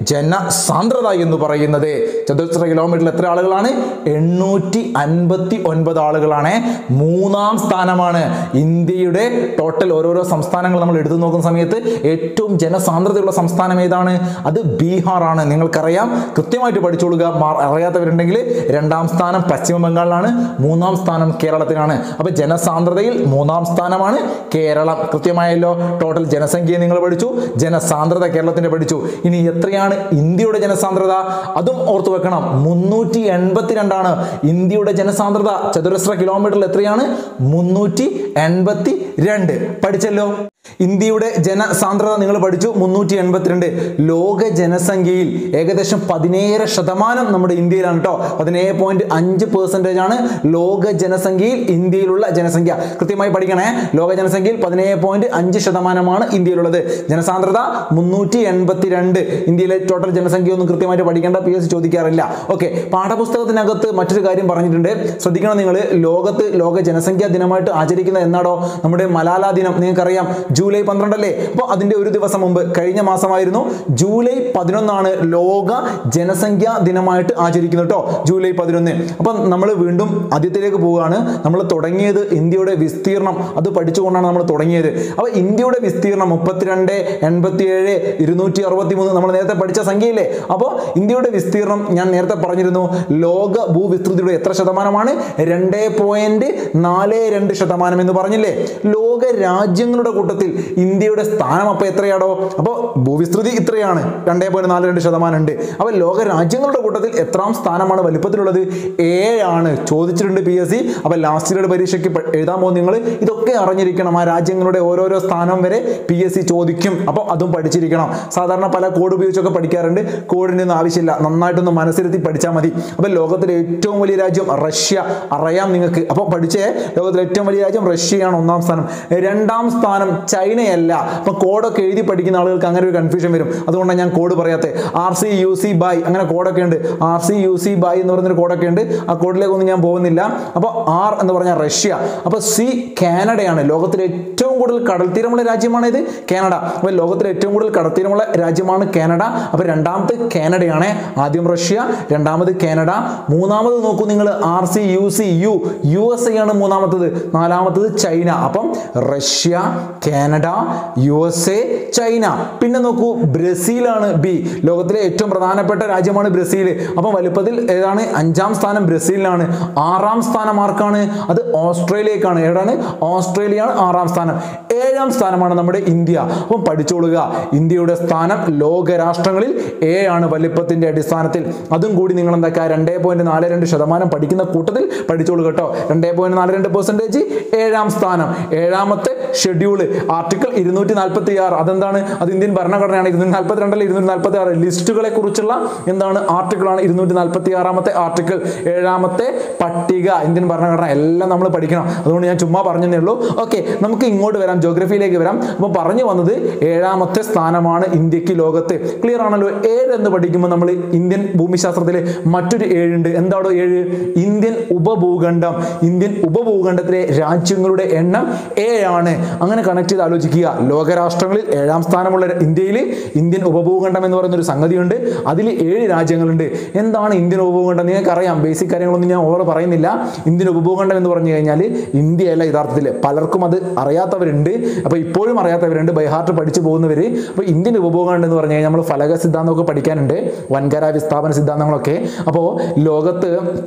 ജനസാന്ദ്രത എന്ന് പറയുന്നത് ചതുരശ്ര കിലോമീറ്ററിൽ എത്ര ആളുകളാണ് എണ്ണൂറ്റി അൻപത്തി ഒൻപത് ആളുകളാണ് മൂന്നാം സ്ഥാനമാണ് ഇന്ത്യയുടെ ടോട്ടൽ ഓരോരോ സംസ്ഥാനങ്ങൾ നമ്മൾ എടുത്തു നോക്കുന്ന സമയത്ത് ഏറ്റവും ജനസാന്ദ്രതയുള്ള സംസ്ഥാനം ഏതാണ് അത് ബീഹാർ ആണ് നിങ്ങൾക്കറിയാം കൃത്യമായിട്ട് പഠിച്ചോളുക മാ- അറിയാത്തവരുണ്ടെങ്കിൽ രണ്ടാം സ്ഥാനം പശ്ചിമ ബംഗാളിലാണ് മൂന്നാം സ്ഥാനം കേരളത്തിനാണ് അപ്പൊ ജനസാന്ദ്രതയിൽ മൂന്നാം സ്ഥാനമാണ് കേരളം കൃത്യമായല്ലോ ടോട്ടൽ ജനസംഖ്യ നിങ്ങൾ പഠിച്ചു ജനസാന്ദ്രത കേരളത്തിന്റെ പഠിച്ചു ഇനി എത്രയാണ് ഇന്ത്യയുടെ ജനസാന്ദ്രത അതും ഓർത്തു വെക്കണം മുന്നൂറ്റി എൺപത്തിരണ്ടാണ് ഇന്ത്യയുടെ ജനസാന്ദ്രത ചതുരശ്ര കിലോമീറ്ററിൽ എത്രയാണ് മുന്നൂറ്റി എൺപത്തി രണ്ട് പഠിച്ചല്ലോ ഇന്ത്യയുടെ ജനസാന്ദ്രത നിങ്ങൾ പഠിച്ചു മുന്നൂറ്റി എൺപത്തിരണ്ട് ലോക ജനസംഖ്യയിൽ ഏകദേശം പതിനേഴ് ശതമാനം നമ്മുടെ ഇന്ത്യയിലാണ് കേട്ടോ പതിനേഴ് പോയിന്റ് അഞ്ച് പെർസെൻറ്റേജ് ആണ് ലോക ജനസംഖ്യയിൽ ഇന്ത്യയിലുള്ള ജനസംഖ്യ കൃത്യമായി പഠിക്കണേ ലോക ജനസംഖ്യയിൽ പതിനേഴ് പോയിന്റ് അഞ്ച് ശതമാനമാണ് ഇന്ത്യയിലുള്ളത് ജനസാന്ദ്രത മുന്നൂറ്റി എൺപത്തിരണ്ട് ഇന്ത്യയിലെ ടോട്ടൽ ജനസംഖ്യ ഒന്നും കൃത്യമായിട്ട് പഠിക്കേണ്ട പി എസ് ചോദിക്കാറില്ല ഓക്കെ പാഠപുസ്തകത്തിനകത്ത് മറ്റൊരു കാര്യം പറഞ്ഞിട്ടുണ്ട് ശ്രദ്ധിക്കണം നിങ്ങൾ ലോകത്ത് ലോക ജനസംഖ്യാ ദിനമായിട്ട് ആചരിക്കുന്നത് എന്നാടോ നമ്മുടെ മലാല ദിനം നിങ്ങൾക്കറിയാം ജൂലൈ പന്ത്രണ്ടല്ലേ അപ്പോൾ അതിന്റെ ഒരു ദിവസം മുമ്പ് കഴിഞ്ഞ മാസമായിരുന്നു ജൂലൈ പതിനൊന്നാണ് ലോക ജനസംഖ്യാ ദിനമായിട്ട് ആചരിക്കുന്നത് കേട്ടോ ജൂലൈ പതിനൊന്ന് അപ്പം നമ്മൾ വീണ്ടും ആദ്യത്തിലേക്ക് പോവുകയാണ് നമ്മൾ തുടങ്ങിയത് ഇന്ത്യയുടെ വിസ്തീർണം അത് പഠിച്ചുകൊണ്ടാണ് നമ്മൾ തുടങ്ങിയത് അപ്പോൾ ഇന്ത്യയുടെ വിസ്തീർണം മുപ്പത്തിരണ്ട് എൺപത്തിയേഴ് ഇരുന്നൂറ്റി അറുപത്തി മൂന്ന് നമ്മൾ നേരത്തെ പഠിച്ച സംഖ്യയില്ലേ അപ്പോൾ ഇന്ത്യയുടെ വിസ്തീർണം ഞാൻ നേരത്തെ പറഞ്ഞിരുന്നു ലോക ഭൂവിസ്തൃതിയുടെ എത്ര ശതമാനമാണ് രണ്ട് പോയിന്റ് നാല് രണ്ട് ശതമാനം എന്ന് പറഞ്ഞില്ലേ ലോക രാജ്യങ്ങളുടെ കൂട്ടത്തിൽ ഇന്ത്യയുടെ സ്ഥാനം അപ്പോൾ എത്രയാടോ അപ്പോൾ ഭൂവിസ്തൃതി ഇത്രയാണ് രണ്ടേ പോയിന്റ് നാല് രണ്ട് ശതമാനം ഉണ്ട് അപ്പോൾ ലോക രാജ്യങ്ങളുടെ കൂട്ടത്തിൽ എത്രാം സ്ഥാനമാണ് വലിപ്പത്തിലുള്ളത് ഏഴാണ് ചോദിച്ചിട്ടുണ്ട് പി എസ് സി അപ്പോൾ ലാസ്റ്റ് ഇയറുടെ പരീക്ഷയ്ക്ക് പ- എഴുതാൻ പോകുന്ന നിങ്ങൾ ഇതൊക്കെ അറിഞ്ഞിരിക്കണം ആ രാജ്യങ്ങളുടെ ഓരോരോ സ്ഥാനം വരെ പി എസ് സി ചോദിക്കും അപ്പോൾ അതും പഠിച്ചിരിക്കണം സാധാരണ പല കോഡ് ഉപയോഗിച്ചൊക്കെ പഠിക്കാറുണ്ട് കോഡിൻ്റെ ഒന്നും ആവശ്യമില്ല നന്നായിട്ടൊന്ന് മനസ്സിരുത്തി പഠിച്ചാൽ മതി അപ്പോൾ ലോകത്തിലെ ഏറ്റവും വലിയ രാജ്യം റഷ്യ അറിയാം നിങ്ങൾക്ക് അപ്പോൾ പഠിച്ചേ ലോകത്തിലെ ഏറ്റവും വലിയ രാജ്യം റഷ്യയാണ് ഒന്നാം സ്ഥാനം രണ്ടാം സ്ഥാനം ചൈനയല്ല അപ്പോൾ കോഡൊക്കെ എഴുതി പഠിക്കുന്ന ആളുകൾക്ക് അങ്ങനെ ഒരു കൺഫ്യൂഷൻ വരും അതുകൊണ്ടാണ് ഞാൻ കോഡ് പറയാത്തത് R C U C by അങ്ങനെ കോഡൊക്കെ ഉണ്ട് R C U C by എന്ന് പറയുന്നൊരു കോഡൊക്കെ ഉണ്ട് ആ കോഡിലേക്കൊന്നും ഞാൻ പോകുന്നില്ല അപ്പോൾ ആർ എന്ന് പറഞ്ഞാൽ റഷ്യ അപ്പോൾ സി കാനഡയാണ് ലോകത്തിലെ ഏറ്റവും കൂടുതൽ കടൽ തീരമുള്ള രാജ്യമാണ് ഇത് കാനഡ അപ്പോൾ ലോകത്തിലെ ഏറ്റവും കൂടുതൽ കടൽ തീരമുള്ള രാജ്യമാണ് കാനഡ അപ്പോൾ രണ്ടാമത്തെ കാനഡയാണ് ആദ്യം റഷ്യ രണ്ടാമത് കാനഡ മൂന്നാമത് നോക്കൂ നിങ്ങൾ R C U C U U S A ആണ് മൂന്നാമത്തത് നാലാമത്തത് ചൈന അപ്പം Russia Canada U S A China പിന്നെ നോക്കൂ ബ്രസീലാണ് ബി ലോകത്തിലെ ഏറ്റവും പ്രധാനപ്പെട്ട രാജ്യമാണ് ബ്രസീൽ അപ്പം വലുപ്പത്തിൽ ഏതാണ് അഞ്ചാം സ്ഥാനം ബ്രസീലിനാണ് ആറാം സ്ഥാനം ആർക്കാണ് അത് ഓസ്ട്രേലിയക്കാണ് ഏതാണ് ഓസ്ട്രേലിയയാണ് ആറാം സ്ഥാനം ഏഴാം സ്ഥാനമാണ് നമ്മുടെ ഇന്ത്യ അപ്പം പഠിച്ചോളുക ഇന്ത്യയുടെ സ്ഥാനം ലോക രാഷ്ട്രങ്ങളിൽ ഏ ആണ് വലിപ്പത്തിന്റെ അടിസ്ഥാനത്തിൽ അതും കൂടി നിങ്ങൾ എന്താക്കുക രണ്ടേ പോയിന്റ് നാല് രണ്ട് ശതമാനം പഠിക്കുന്ന കൂട്ടത്തിൽ പഠിച്ചോളൂ കേട്ടോ രണ്ടേ പോയിന്റ് നാല് രണ്ട് പെർസെൻറ്റേജ് ഏഴാം സ്ഥാനം ഏഴാമത്തെ ഷെഡ്യൂള് ആർട്ടിക്കിൾ ഇരുന്നൂറ്റി നാൽപ്പത്തി ആറ് അതെന്താണ് അത് ഇന്ത്യൻ ഭരണഘടനയാണ് ഇരുന്നൂറ്റി നാൽപ്പത്തി രണ്ടല്ല ഇരുന്നൂറ്റി നാൽപ്പത്തി ആറ് ലിസ്റ്റുകളെ കുറിച്ചുള്ള എന്താണ് ആർട്ടിക്കിളാണ് ഇരുന്നൂറ്റി നാൽപ്പത്തി ആറാമത്തെ ആർട്ടിക്കിൾ ഏഴാമത്തെ പട്ടിക ഇന്ത്യൻ ഭരണഘടന എല്ലാം നമ്മൾ പഠിക്കണം അതുകൊണ്ട് ഞാൻ ചുമ്മാ പറഞ്ഞതേ ഉള്ളൂ ഓക്കെ നമുക്ക് ഇങ്ങോട്ട് വരാം ജോഗ്രഫിയിലേക്ക് വരാം അപ്പോൾ പറഞ്ഞു വന്നത് ഏഴാമത്തെ സ്ഥാനമാണ് ഇന്ത്യക്ക് ലോകത്ത് ക്ലിയർ ആണല്ലോ ഏഴ് എന്ന് പഠിക്കുമ്പോൾ നമ്മൾ ഇന്ത്യൻ ഭൂമിശാസ്ത്രത്തിൽ മറ്റൊരു ഏഴുണ്ട് എന്താണോ ഏഴ് ഇന്ത്യൻ ഉപഭൂഖണ്ഡം ഇന്ത്യൻ ഉപഭൂഖണ്ഡത്തിലെ രാജ്യങ്ങളുടെ എണ്ണം ഏഴാണ് അങ്ങനെ കണക്ട് ചെയ്ത് ആലോചിക്കുക ലോകരാഷ്ട്രങ്ങളിൽ ഏഴാം സ്ഥാനമുള്ള ഇന്ത്യയിൽ ഇന്ത്യൻ ഉപഭൂഖണ്ഡം എന്ന് പറയുന്ന ഒരു സംഗതിയുണ്ട് അതിൽ ഏഴ് രാജ്യങ്ങളുണ്ട് എന്താണ് ഇന്ത്യൻ ഉപഭൂഖണ്ഡം നിങ്ങൾക്ക് അറിയാം ബേസിക് കാര്യങ്ങളൊന്നും ഞാൻ ഓവർ പറയുന്നില്ല ഇന്ത്യൻ ഉപഭൂഖണ്ഡം എന്ന് പറഞ്ഞു കഴിഞ്ഞാൽ ഇന്ത്യയല്ല യഥാർത്ഥത്തിൽ പലർക്കും അത് അറിയാത്തവരുണ്ട് അപ്പോൾ ഇപ്പോഴും അറിയാത്തവരുണ്ട് ബൈഹാർട്ട് പഠിച്ചു പോകുന്നവർ അപ്പോൾ ഇന്ത്യൻ ഉപഭൂഖണ്ഡം എന്ന് പറഞ്ഞു കഴിഞ്ഞാൽ നമ്മൾ ഫലക സിദ്ധാന്തമൊക്കെ പഠിക്കാനുണ്ട് വൻകര വിസ്ഥാപന സിദ്ധാന്തങ്ങളൊക്കെ അപ്പോൾ ലോകത്ത്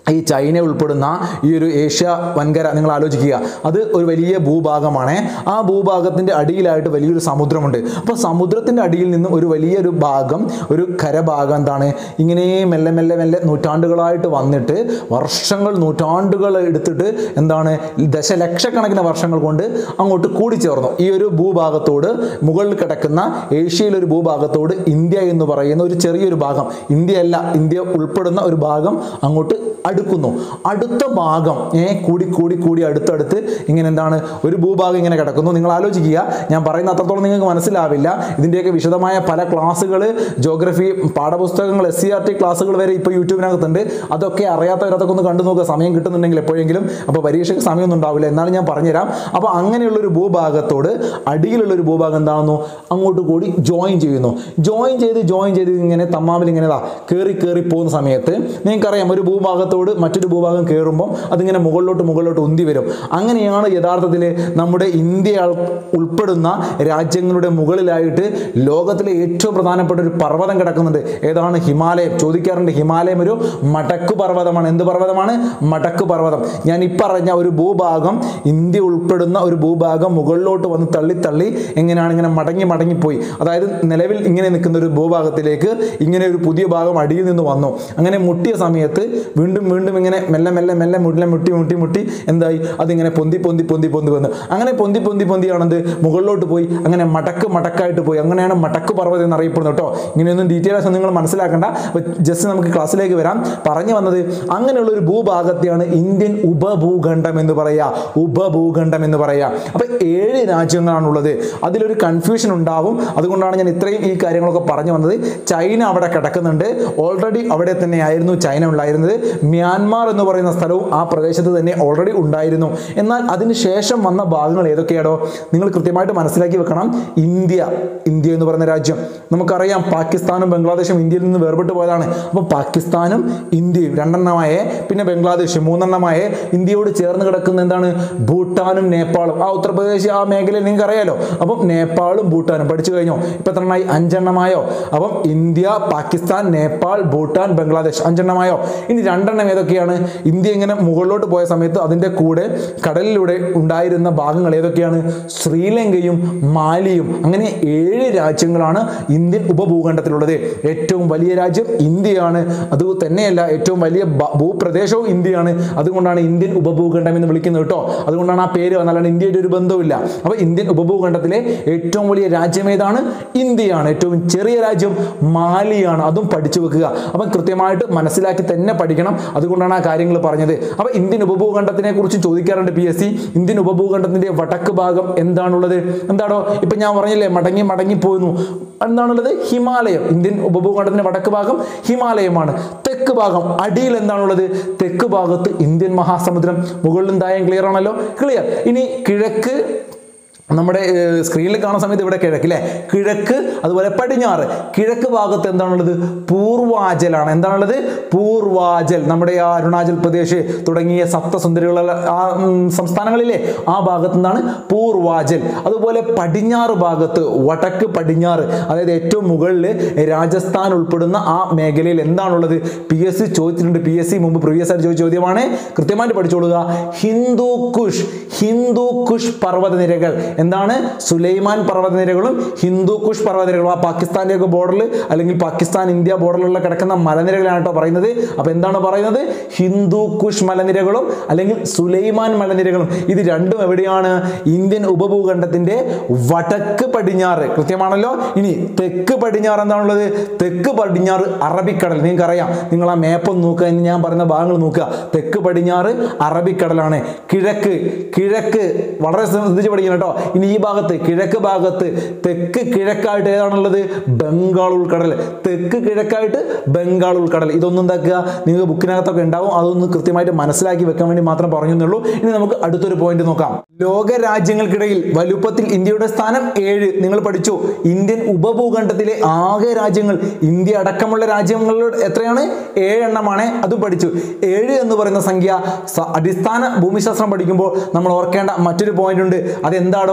ഈ ചൈന ഉൾപ്പെടുന്ന ഈ ഒരു ഏഷ്യ വൻകര നിങ്ങൾ ആലോചിക്കുക അത് ഒരു വലിയ ഭൂഭാഗമാണ് ആ ഭൂഭാഗത്തിൻ്റെ അടിയിലായിട്ട് വലിയൊരു സമുദ്രമുണ്ട് അപ്പോൾ സമുദ്രത്തിൻ്റെ അടിയിൽ നിന്നും ഒരു വലിയൊരു ഭാഗം ഒരു കരഭാഗം എന്താണ് ഇങ്ങനെ മെല്ലെ മെല്ലെ മെല്ലെ നൂറ്റാണ്ടുകളായിട്ട് വന്നിട്ട് വർഷങ്ങൾ നൂറ്റാണ്ടുകൾ എടുത്തിട്ട് എന്താണ് ദശലക്ഷക്കണക്കിന് വർഷങ്ങൾ കൊണ്ട് അങ്ങോട്ട് കൂടിച്ചേർന്നു ഈ ഒരു ഭൂഭാഗത്തോട് മുകളിൽ കിടക്കുന്ന ഏഷ്യയിലെ ഒരു ഭൂഭാഗത്തോട് ഇന്ത്യ എന്ന് പറയുന്ന ഒരു ചെറിയൊരു ഭാഗം ഇന്ത്യ അല്ല ഇന്ത്യ ഉൾപ്പെടുന്ന ഒരു ഭാഗം അങ്ങോട്ട് അടുക്കുന്നു അടുത്ത ഭാഗം ഏ കൂടി കൂടി കൂടി അടുത്തടുത്ത് ഇങ്ങനെ എന്താണ് ഒരു ഭൂഭാഗം ഇങ്ങനെ കിടക്കുന്നു നിങ്ങൾ ആലോചിക്കുക ഞാൻ പറയുന്ന അത്രത്തോളം നിങ്ങൾക്ക് മനസ്സിലാവില്ല ഇതിൻ്റെയൊക്കെ വിശദമായ പല ക്ലാസ്സുകൾ ജോഗ്രഫി പാഠപുസ്തകങ്ങൾ എസ് സി ആർ ടി ക്ലാസ്സുകൾ വരെ ഇപ്പോൾ യൂട്യൂബിനകത്തുണ്ട് അതൊക്കെ അറിയാത്തവരതൊക്കെ ഒന്ന് കണ്ടു നോക്കുക സമയം കിട്ടുന്നുണ്ടെങ്കിൽ എപ്പോഴെങ്കിലും അപ്പോൾ പരീക്ഷയ്ക്ക് സമയമൊന്നും ഉണ്ടാവില്ല എന്നാലും ഞാൻ പറഞ്ഞുതരാം അപ്പോൾ അങ്ങനെയുള്ളൊരു ഭൂഭാഗത്തോട് അടിയിലുള്ളൊരു ഭൂഭാഗം എന്താകുന്നു അങ്ങോട്ട് കൂടി ജോയിൻ ചെയ്യുന്നു ജോയിൻ ചെയ്ത് ജോയിൻ ചെയ്ത് ഇങ്ങനെ തമ്മാമിൽ ഇങ്ങനെ ഇതാ കയറി കയറി പോകുന്ന സമയത്ത് നിങ്ങൾക്കറിയാം ഒരു ഭൂഭാഗത്തോട് മറ്റൊരു ഭൂഭാഗം കയറുമ്പോൾ അതിങ്ങനെ മുകളിലോട്ട് മുകളിലോട്ട് ഉന്തി വരും അങ്ങനെയാണ് യഥാർത്ഥത്തിൽ നമ്മുടെ ഇന്ത്യ ഉൾപ്പെടുന്ന രാജ്യങ്ങളുടെ മുകളിലായിട്ട് ലോകത്തിലെ ഏറ്റവും പ്രധാനപ്പെട്ട ഒരു പർവ്വതം കിടക്കുന്നുണ്ട് ഏതാണ് ഹിമാലയം ചോദിക്കാറുണ്ട് ഹിമാലയം ഒരു മടക്ക് പർവ്വതമാണ് എന്ത് പർവ്വതമാണ് മടക്ക് പർവ്വതം ഞാൻ ഈ പറഞ്ഞ ഒരു ഭൂഭാഗം ഇന്ത്യ ഉൾപ്പെടുന്ന ഒരു ഭൂഭാഗം മുകളിലോട്ട് വന്ന് തള്ളി തള്ളി എങ്ങനെയാണ് ഇങ്ങനെ മടങ്ങി മടങ്ങിപ്പോയി അതായത് നിലവിൽ ഇങ്ങനെ നിൽക്കുന്ന ഒരു ഭൂഭാഗത്തിലേക്ക് ഇങ്ങനെ ഒരു പുതിയ ഭാഗം അടിയിൽ നിന്ന് വന്നു അങ്ങനെ മുട്ടിയ സമയത്ത് വീണ്ടും വീണ്ടും ഇങ്ങനെ മെല്ലെ മെല്ലെ മെല്ലെ മുട്ടിലെ മുട്ടി മുട്ടി മുട്ടി എന്തായി അതിങ്ങനെ പൊന്തി പൊന്തി പൊന്തി പൊന്തി വന്നു അങ്ങനെ പൊന്തി പൊന്തി പൊന്തിയാണെന്ത് മുകളിലോട്ട് പോയി അങ്ങനെ മടക്ക് മടക്കായിട്ട് പോയി അങ്ങനെയാണ് മടക്ക് പർവ്വതം എന്നറിയപ്പെടുന്നത് കേട്ടോ ഇങ്ങനെയൊന്നും ഡീറ്റെയിൽസ് നിങ്ങൾ മനസ്സിലാക്കേണ്ട ജസ്റ്റ് നമുക്ക് ക്ലാസ്സിലേക്ക് വരാം പറഞ്ഞു വന്നത് അങ്ങനെയുള്ള ഒരു ഭൂഭാഗത്തെയാണ് ഇന്ത്യൻ ഉപഭൂഖണ്ഡം എന്ന് പറയുക ഉപഭൂഖണ്ഡം എന്ന് പറയുക അപ്പൊ ഏഴ് രാജ്യങ്ങളാണുള്ളത് അതിലൊരു കൺഫ്യൂഷൻ ഉണ്ടാവും അതുകൊണ്ടാണ് ഞാൻ ഇത്രയും ഈ കാര്യങ്ങളൊക്കെ പറഞ്ഞു വന്നത് ചൈന അവിടെ കിടക്കുന്നുണ്ട് ഓൾറെഡി അവിടെ തന്നെയായിരുന്നു ചൈന ഉണ്ടായിരുന്നത് മ്യാൻമാർ എന്ന് പറയുന്ന സ്ഥലവും ആ പ്രദേശത്ത് തന്നെ ഓൾറെഡി ഉണ്ടായിരുന്നു എന്നാൽ അതിന് ശേഷം വന്ന ഭാഗങ്ങൾ ഏതൊക്കെയാണോ നിങ്ങൾ കൃത്യമായിട്ട് മനസ്സിലാക്കി വെക്കണം ഇന്ത്യ ഇന്ത്യ എന്ന് പറയുന്ന രാജ്യം നമുക്കറിയാം പാകിസ്ഥാനും ബംഗ്ലാദേശും ഇന്ത്യയിൽ നിന്ന് വേർപെട്ട് പോയതാണ് അപ്പോൾ പാകിസ്ഥാനും ഇന്ത്യയും രണ്ടെണ്ണമായ പിന്നെ ബംഗ്ലാദേശ് മൂന്നെണ്ണമായ ഇന്ത്യയോട് ചേർന്ന് കിടക്കുന്ന എന്താണ് ഭൂട്ടാനും നേപ്പാളും ആ ഉത്തർപ്രദേശ് ആ മേഖലയിൽ നിങ്ങൾക്ക് അറിയാലോ അപ്പം നേപ്പാളും ഭൂട്ടാനും പഠിച്ചു കഴിഞ്ഞോ ഇപ്പം എത്ര എണ്ണമായി അഞ്ചെണ്ണമായോ അപ്പം ഇന്ത്യ പാകിസ്ഥാൻ നേപ്പാൾ ഭൂട്ടാൻ ബംഗ്ലാദേശ് അഞ്ചെണ്ണമായോ ഇനി രണ്ടെണ്ണം ഏതൊക്കെയാണ് ഇന്ത്യ ഇങ്ങനെ മുകളിലോട്ട് പോയ സമയത്ത് അതിൻ്റെ കൂടെ കടലിലൂടെ ഉണ്ടായിരുന്ന ഭാഗങ്ങൾ ഏതൊക്കെയാണ് ശ്രീലങ്കയും മാലിയും അങ്ങനെ ഏഴ് രാജ്യങ്ങളാണ് ഇന്ത്യൻ ഉപഭൂഖണ്ഡത്തിലുള്ളത് ഏറ്റവും വലിയ രാജ്യം ഇന്ത്യയാണ് അത് തന്നെയല്ല ഏറ്റവും വലിയ ബ- ഭൂപ്രദേശവും ഇന്ത്യയാണ് അതുകൊണ്ടാണ് ഇന്ത്യൻ ഉപഭൂഖണ്ഡം എന്ന് വിളിക്കുന്നത് കേട്ടോ അതുകൊണ്ടാണ് ആ പേര് വന്നത് അല്ലാണ്ട് ഇന്ത്യയുടെ ഒരു ബന്ധവുമില്ല അപ്പോൾ ഇന്ത്യൻ ഉപഭൂഖണ്ഡത്തിലെ ഏറ്റവും വലിയ രാജ്യം ഏതാണ് ഇന്ത്യയാണ് ഏറ്റവും ചെറിയ രാജ്യം മാലിയാണ് അതും പഠിച്ചു വെക്കുക അപ്പം കൃത്യമായിട്ട് മനസ്സിലാക്കി തന്നെ പഠിക്കണം അതുകൊണ്ടാണ് ആ കാര്യങ്ങൾ പറഞ്ഞത് അപ്പോൾ ഇന്ത്യൻ ഉപഭൂഖണ്ഡത്തിനെ കുറിച്ച് ചോദിക്കാറുണ്ട് പി എസ് സി ഇന്ത്യൻ ഉപഭൂഖണ്ഡത്തിന്റെ വടക്ക് ഭാഗം എന്താണുള്ളത് എന്താണോ ഇപ്പൊ ഞാൻ പറഞ്ഞില്ലേ മടങ്ങി മടങ്ങി പോയിരുന്നു എന്താണുള്ളത് ഹിമാലയം ഇന്ത്യൻ ഉപഭൂഖണ്ഡത്തിന്റെ വടക്ക് ഭാഗം ഹിമാലയമാണ് തെക്ക് ഭാഗം അടിയിൽ എന്താണുള്ളത് തെക്ക് ഭാഗത്ത് ഇന്ത്യൻ മഹാസമുദ്രം മുകളിലും താഴെയും ക്ലിയർ ആണല്ലോ ക്ലിയർ ഇനി കിഴക്ക് നമ്മുടെ ഏഹ്, സ്ക്രീനിൽ കാണുന്ന സമയത്ത് ഇവിടെ കിഴക്ക് അല്ലേ കിഴക്ക് അതുപോലെ പടിഞ്ഞാറ് കിഴക്ക് ഭാഗത്ത് എന്താണുള്ളത് പൂർവാചലാണ് എന്താണുള്ളത് പൂർവാചൽ നമ്മുടെ ആ അരുണാചൽ പ്രദേശ് തുടങ്ങിയ സപ്തസുന്ദരികളുള്ള ആ ഉം, സംസ്ഥാനങ്ങളിലെ ആ ഭാഗത്ത് നിന്നാണ് പൂർവാചൽ അതുപോലെ പടിഞ്ഞാറ് ഭാഗത്ത് വടക്ക് പടിഞ്ഞാറ് അതായത് ഏറ്റവും മുകളിൽ രാജസ്ഥാൻ ഉൾപ്പെടുന്ന ആ മേഖലയിൽ എന്താണുള്ളത് പി എസ് സി ചോദിച്ചിട്ടുണ്ട് പി എസ് സി മുമ്പ് പ്രീവിയസ് ആയിട്ട് ചോദിച്ച ചോദ്യമാണ് കൃത്യമായിട്ട് പഠിച്ചോളുക ഹിന്ദു കുഷ് ഹിന്ദു കുഷ് പർവ്വതനിരകൾ എന്താണ് സുലൈമാൻ പർവ്വതനിരകളും ഹിന്ദു കുഷ് പർവ്വതനിരകളും ആ പാകിസ്ഥാന്റെ ഒക്കെ ബോർഡറിൽ അല്ലെങ്കിൽ പാകിസ്ഥാൻ ഇന്ത്യ ബോർഡറിലുള്ള കിടക്കുന്ന മലനിരകളാണ് കേട്ടോ പറയുന്നത് അപ്പൊ എന്താണ് പറയുന്നത് ഹിന്ദു കുഷ് മലനിരകളും അല്ലെങ്കിൽ സുലൈമാൻ മലനിരകളും ഇത് രണ്ടും എവിടെയാണ് ഇന്ത്യൻ ഉപഭൂഖണ്ഡത്തിന്റെ വടക്ക് പടിഞ്ഞാറ് കൃത്യമാണല്ലോ ഇനി തെക്ക് പടിഞ്ഞാറ് എന്താണുള്ളത് തെക്ക് പടിഞ്ഞാറ് അറബിക്കടൽ നിങ്ങൾക്ക് അറിയാം നിങ്ങൾ ആ മേപ്പ് ഒന്ന് നോക്കുക ഇനി ഞാൻ പറയുന്ന ഭാഗങ്ങൾ നോക്കുക തെക്ക് പടിഞ്ഞാറ് അറബിക്കടലാണ് കിഴക്ക് കിഴക്ക് വളരെ ശ്രദ്ധിച്ച് പഠിക്കണം കേട്ടോ ഇനി ഈ ഭാഗത്ത് കിഴക്ക് ഭാഗത്ത് തെക്ക് കിഴക്കായിട്ട് ഏതാണുള്ളത് ബംഗാൾ ഉൾക്കടൽ തെക്ക് കിഴക്കായിട്ട് ബംഗാൾ ഉൾക്കടൽ ഇതൊന്നും എന്താക്കുക നിങ്ങൾക്ക് ബുക്കിനകത്തൊക്കെ ഉണ്ടാവും അതൊന്ന് കൃത്യമായിട്ട് മനസ്സിലാക്കി വെക്കാൻ വേണ്ടി മാത്രം പറഞ്ഞെന്നുള്ളൂ ഇനി നമുക്ക് അടുത്തൊരു പോയിന്റ് നോക്കാം ലോക രാജ്യങ്ങൾക്കിടയിൽ വലുപ്പത്തിൽ ഇന്ത്യയുടെ സ്ഥാനം ഏഴ് നിങ്ങൾ പഠിച്ചു ഇന്ത്യൻ ഉപഭൂഖണ്ഡത്തിലെ ആകെ രാജ്യങ്ങൾ ഇന്ത്യ അടക്കമുള്ള രാജ്യങ്ങളുടെ എത്രയാണ് ഏഴെണ്ണമാണ് അതും പഠിച്ചു ഏഴ് എന്ന് പറയുന്ന സംഖ്യ സ- അടിസ്ഥാന ഭൂമിശാസ്ത്രം പഠിക്കുമ്പോൾ നമ്മൾ ഓർക്കേണ്ട മറ്റൊരു പോയിന്റ് ഉണ്ട് അതെന്താണോ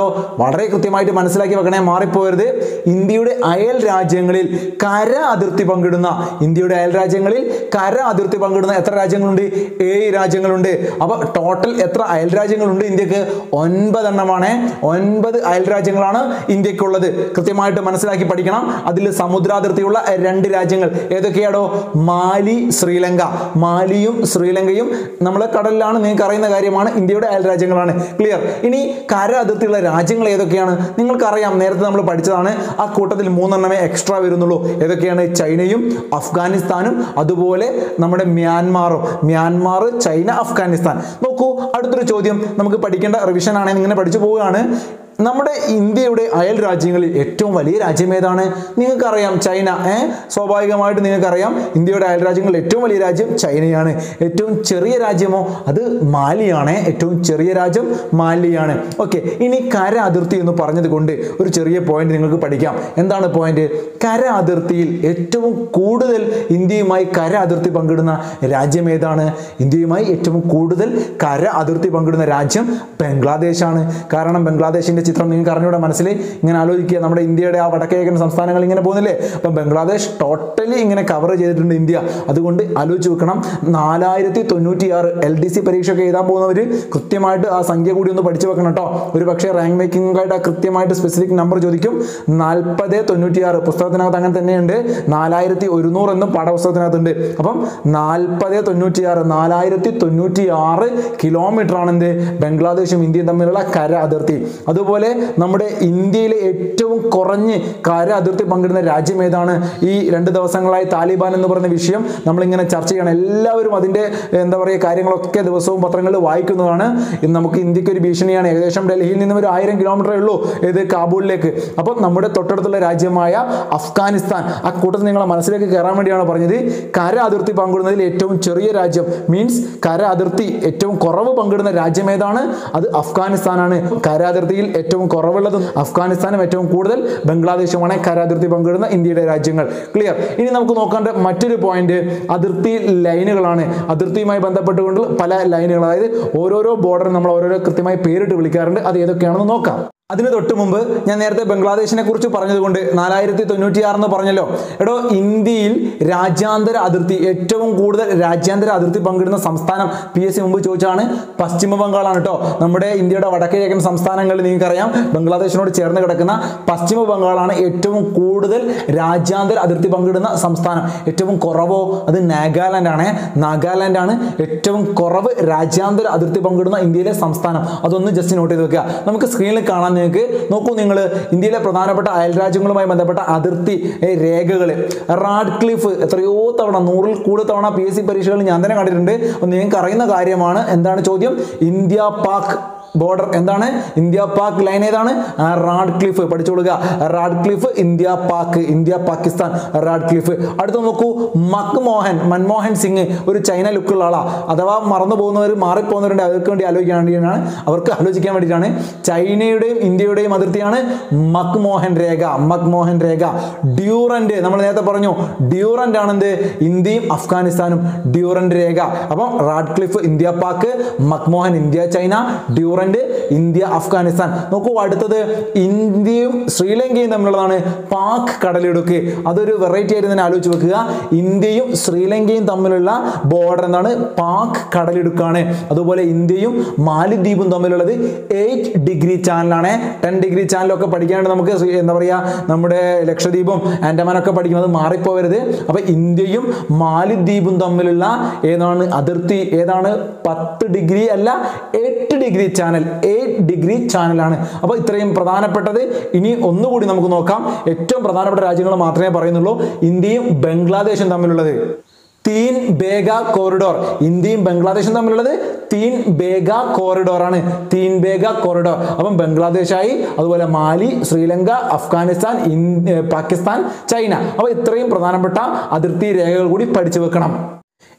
ഏതൊക്കെയാടോ വളരെ കൃത്യമായിട്ട് മനസ്സിലാക്കി വെക്കണേ മാറിപ്പോകരുത് ഇന്ത്യയുടെ അയൽ രാജ്യങ്ങളിൽ കര അതിർത്തി പങ്കിടുന്ന ഇന്ത്യയുടെ അയൽ രാജ്യങ്ങളിൽ കര അതിർത്തി പങ്കിടുന്ന എത്ര രാജ്യങ്ങളുണ്ട് ഏഴ് രാജ്യങ്ങളുണ്ട് അപ്പൊ ടോട്ടൽ എത്ര അയൽ രാജ്യങ്ങളുണ്ട് ഇന്ത്യക്ക് ഒൻപതെണ്ണമാണ് ഒൻപത് അയൽ രാജ്യങ്ങളാണ് ഇന്ത്യക്കുള്ളത് കൃത്യമായിട്ട് മനസ്സിലാക്കി പഠിക്കണം അതിൽ സമുദ്രാതിർത്തിയുള്ള രണ്ട് രാജ്യങ്ങൾ ഏതൊക്കെയാടോ മാലി ശ്രീലങ്ക മാലിയും ശ്രീലങ്കയും നമ്മളെ കടലിലാണ് നിങ്ങൾക്ക് അറിയുന്ന കാര്യമാണ് ഇന്ത്യയുടെ അയൽ രാജ്യങ്ങളാണ് ക്ലിയർ ഇനി കര അതിർത്തിയുള്ള രാജ്യങ്ങൾ ഏതൊക്കെയാണ് നിങ്ങൾക്കറിയാം നേരത്തെ നമ്മൾ പഠിച്ചതാണ് ആ കൂട്ടത്തിൽ മൂന്നെണ്ണമേ എക്സ്ട്രാ വരുന്നുള്ളൂ ഏതൊക്കെയാണ് ചൈനയും അഫ്ഗാനിസ്ഥാനും അതുപോലെ നമ്മുടെ മ്യാൻമാറും മ്യാൻമാർ ചൈന അഫ്ഗാനിസ്ഥാൻ നോക്കൂ അടുത്തൊരു ചോദ്യം നമുക്ക് പഠിക്കേണ്ട റിവിഷൻ ആണെങ്കിൽ ഇങ്ങനെ പഠിച്ചു പോവുകയാണ് നമ്മുടെ ഇന്ത്യയുടെ അയൽ രാജ്യങ്ങളിൽ ഏറ്റവും വലിയ രാജ്യം ഏതാണ് നിങ്ങൾക്കറിയാം ചൈന ഏ സ്വാഭാവികമായിട്ട് നിങ്ങൾക്കറിയാം ഇന്ത്യയുടെ അയൽ രാജ്യങ്ങളിൽ ഏറ്റവും വലിയ രാജ്യം ചൈനയാണ് ഏറ്റവും ചെറിയ രാജ്യമോ അത് മാലിയാണ് ഏറ്റവും ചെറിയ രാജ്യം മാലിയാണ് ഓക്കെ ഇനി കര അതിർത്തി എന്ന് പറഞ്ഞത് കൊണ്ട് ഒരു ചെറിയ പോയിന്റ് നിങ്ങൾക്ക് പഠിക്കാം എന്താണ് പോയിന്റ് കര അതിർത്തിയിൽ ഏറ്റവും കൂടുതൽ ഇന്ത്യയുമായി കര അതിർത്തി പങ്കിടുന്ന രാജ്യം ഏതാണ് ഇന്ത്യയുമായി ഏറ്റവും കൂടുതൽ കര അതിർത്തി പങ്കിടുന്ന രാജ്യം ബംഗ്ലാദേശാണ് കാരണം ബംഗ്ലാദേശിന്റെ ചിത്രം നിങ്ങൾക്ക് അറിഞ്ഞൂടെ മനസ്സിൽ ഇങ്ങനെ ആലോചിക്കുക നമ്മുടെ ഇന്ത്യയുടെ ആ വടക്കേക്കൻ സംസ്ഥാനങ്ങൾ ഇങ്ങനെ പോകുന്നില്ലേ അപ്പം ബംഗ്ലാദേശ് ടോട്ടലി ഇങ്ങനെ കവർ ചെയ്തിട്ടുണ്ട് ഇന്ത്യ അതുകൊണ്ട് ആലോചിച്ച് വെക്കണം നാലായിരത്തി തൊണ്ണൂറ്റി ആറ് എൽ ഡി സി പരീക്ഷ ഒക്കെ എഴുതാൻ പോകുന്നവർ കൃത്യമായിട്ട് ആ സംഖ്യ കൂടി ഒന്ന് പഠിച്ചു വെക്കണം കേട്ടോ ഒരു പക്ഷേ റാങ്ക് മേക്കിംഗ് ആയിട്ട് ആ കൃത്യമായിട്ട് സ്പെസിഫിക് നമ്പർ ചോദിക്കും നാൽപ്പത് തൊണ്ണൂറ്റി ആറ് പുസ്തകത്തിനകത്ത് അങ്ങനെ തന്നെയുണ്ട് നാലായിരത്തി ഒരുന്നൂറ് എന്നും പാഠപുസ്തകത്തിനകത്തുണ്ട് അപ്പം നാൽപ്പത് തൊണ്ണൂറ്റി ആറ് നാലായിരത്തി തൊണ്ണൂറ്റി ആറ് കിലോമീറ്റർ ആണ് എന്ത് ബംഗ്ലാദേശും ഇന്ത്യയും തമ്മിലുള്ള കര അതിർത്തി അതുപോലെ നമ്മുടെ ഇന്ത്യയിലെ ഏറ്റവും കുറഞ്ഞ് കര അതിർത്തി പങ്കിടുന്ന രാജ്യം ഏതാണ് ഈ രണ്ട് ദിവസങ്ങളായി താലിബാൻ എന്ന് പറയുന്ന വിഷയം നമ്മളിങ്ങനെ ചർച്ച ചെയ്യണം എല്ലാവരും അതിൻ്റെ എന്താ പറയുക കാര്യങ്ങളൊക്കെ ദിവസവും പത്രങ്ങളിൽ വായിക്കുന്നതാണ് ഇന്ന് നമുക്ക് ഇന്ത്യക്ക് ഒരു ഭീഷണിയാണ് ഏകദേശം ഡൽഹിയിൽ നിന്നും ഒരു ആയിരം കിലോമീറ്ററേ ഉള്ളൂ ഇത് കാബൂളിലേക്ക് അപ്പം നമ്മുടെ തൊട്ടടുത്തുള്ള രാജ്യമായ അഫ്ഗാനിസ്ഥാൻ ആ കൂട്ടത്തിൽ നിങ്ങളെ മനസ്സിലേക്ക് കയറാൻ വേണ്ടിയാണ് പറഞ്ഞത് കര അതിർത്തി പങ്കിടുന്നതിൽ ഏറ്റവും ചെറിയ രാജ്യം മീൻസ് കര അതിർത്തി ഏറ്റവും കുറവ് പങ്കിടുന്ന രാജ്യം ഏതാണ് അത് അഫ്ഗാനിസ്ഥാനാണ് കര അതിർത്തിയിൽ ഏറ്റവും കുറവുള്ളത് അഫ്ഗാനിസ്ഥാനും ഏറ്റവും കൂടുതൽ ബംഗ്ലാദേശുമാണ് കര അതിർത്തി പങ്കിടുന്ന ഇന്ത്യയുടെ രാജ്യങ്ങൾ ക്ലിയർ ഇനി നമുക്ക് നോക്കേണ്ട മറ്റൊരു പോയിന്റ് അതിർത്തി ലൈനുകളാണ് അതിർത്തിയുമായി ബന്ധപ്പെട്ടുകൊണ്ട് പല ലൈനുകൾ അതായത് ഓരോരോ ബോർഡർ നമ്മൾ ഓരോരോ കൃത്യമായി പേരിട്ട് വിളിക്കാറുണ്ട് അത് ഏതൊക്കെയാണെന്ന് നോക്കാം അതിന് തൊട്ട് മുമ്പ് ഞാൻ നേരത്തെ ബംഗ്ലാദേശിനെ കുറിച്ച് പറഞ്ഞതുകൊണ്ട് നാലായിരത്തി തൊണ്ണൂറ്റി ആറെന്ന് പറഞ്ഞല്ലോ എടോ ഇന്ത്യയിൽ രാജ്യാന്തര അതിർത്തി ഏറ്റവും കൂടുതൽ രാജ്യാന്തര അതിർത്തി പങ്കിടുന്ന സംസ്ഥാനം പി എസ് സി മുമ്പ് ചോദിച്ചാണ് പശ്ചിമ ബംഗാളാണ് കേട്ടോ നമ്മുടെ ഇന്ത്യയുടെ വടക്കേ കിഴക്കൻ സംസ്ഥാനങ്ങളിൽ നിങ്ങൾക്കറിയാം ബംഗ്ലാദേശിനോട് ചേർന്ന് കിടക്കുന്ന പശ്ചിമ ബംഗാളാണ് ഏറ്റവും കൂടുതൽ രാജ്യാന്തര അതിർത്തി പങ്കിടുന്ന സംസ്ഥാനം ഏറ്റവും കുറവോ അത് നാഗാലാൻഡ് ആണ് നാഗാലാൻഡ് ആണ് ഏറ്റവും കുറവ് രാജ്യാന്തര അതിർത്തി പങ്കിടുന്ന ഇന്ത്യയിലെ സംസ്ഥാനം അതൊന്ന് ജസ്റ്റ് നോട്ട് ചെയ്ത് വെക്കുക നമുക്ക് സ്ക്രീനിൽ കാണാൻ നിങ്ങൾക്ക് നോക്കൂ നിങ്ങൾ ഇന്ത്യയിലെ പ്രധാനപ്പെട്ട അയൽ രാജ്യങ്ങളുമായി ബന്ധപ്പെട്ട അതിർത്തി രേഖകൾ റാഡ് ക്ലിഫ് എത്രയോ തവണ നൂറിൽ കൂടുതൽ തവണ പി എസ് സി പരീക്ഷകളിൽ ഞാൻ തന്നെ കണ്ടിട്ടുണ്ട് അപ്പോൾ നിങ്ങൾക്ക് അറിയുന്ന കാര്യമാണ് എന്താണ് ചോദ്യം ഇന്ത്യ പാക് ബോർഡർ എന്താണ് ഇന്ത്യ പാക് ലൈൻ ഏതാണ് ആ, റാഡ് ക്ലിഫ് പഠിച്ചു കൊടുക്കുക Radcliffe India Pak India Pakistan Radcliffe അടുത്ത നോക്കൂ മക്മോഹൻ മൻമോഹൻ സിംഗ് ഒരു ചൈന ലുക്കുള്ള ആളാ അഥവാ മറന്നു പോകുന്നവർ മാറിപ്പോകുന്നവരുണ്ട് അവർക്ക് വേണ്ടി ആലോചിക്കാൻ വേണ്ടിയാണ് അവർക്ക് ആലോചിക്കാൻ വേണ്ടിയിട്ടാണ് ചൈനയുടെയും ഇന്ത്യയുടെയും അതിർത്തിയാണ് മക്മോഹൻ രേഖ മക്മോഹൻ രേഖ ഡ്യൂറന്റ് നമ്മൾ നേരത്തെ പറഞ്ഞു ഡ്യൂറന്റ് ആണെന്ത് ഇന്ത്യയും അഫ്ഗാനിസ്ഥാനും ഡ്യൂറന്റ് രേഖ അപ്പം Radcliffe India Pak McMahon India China Durand India Afghanistan നോക്കൂ അടുത്തത് ഇന്ത്യയും ശ്രീലങ്കയും തമ്മിലുള്ളതാണ് പാക് കടലിടുക്ക് അതൊരു വെറൈറ്റി ആയിട്ട് തന്നെ ആലോചിച്ച് വെക്കുക ഇന്ത്യയും ശ്രീലങ്കയും തമ്മിലുള്ള ബോർഡർ എന്താണ് പാക് കടലിടുക്കാണ് അതുപോലെ ഇന്ത്യയും മാലിദ്വീപും തമ്മിലുള്ളത് എയ്റ്റ് ഡിഗ്രി ചാനലാണ് ടെൻ ഡിഗ്രി ചാനലൊക്കെ പഠിക്കാനായിട്ട് നമുക്ക് ശ്രീ- എന്താ പറയുക നമ്മുടെ ലക്ഷദ്വീപും ആൻഡമാനൊക്കെ പഠിക്കുന്നത് മാറിപ്പോവരുത് അപ്പൊ ഇന്ത്യയും മാലിദ്വീപും തമ്മിലുള്ള ഏതാണ് അതിർത്തി ഏതാണ് പത്ത് ഡിഗ്രി അല്ല എട്ട് ഡിഗ്രി ചാനൽ എയ്റ്റ് ഡിഗ്രി ചാനലാണ് അപ്പോൾ ഇത്രയും പ്രധാനപ്പെട്ടത് ഇനി ഒന്നുകൂടി നമുക്ക് നോക്കാം ഏറ്റവും പ്രധാനപ്പെട്ട രാജ്യങ്ങൾ മാത്രമേ പറയുന്നുള്ളൂ ഇന്ത്യയും ബംഗ്ലാദേശും തമ്മിലുള്ളത് തീൻ ബേഗ കോറിഡോർ ഇന്ത്യയും ബംഗ്ലാദേശും തമ്മിലുള്ളത് തീൻ ബേഗ കോറിഡോർ ആണ് തീൻ ബേഗ കോറിഡോർ അപ്പം ബംഗ്ലാദേശായി അതുപോലെ മാലി ശ്രീലങ്ക അഫ്ഗാനിസ്ഥാൻ ഇൻ- ഏർ പാകിസ്ഥാൻ ചൈന അപ്പോൾ ഇത്രയും പ്രധാനപ്പെട്ട അതിർത്തി രേഖകൾ കൂടി പഠിച്ചു വെക്കണം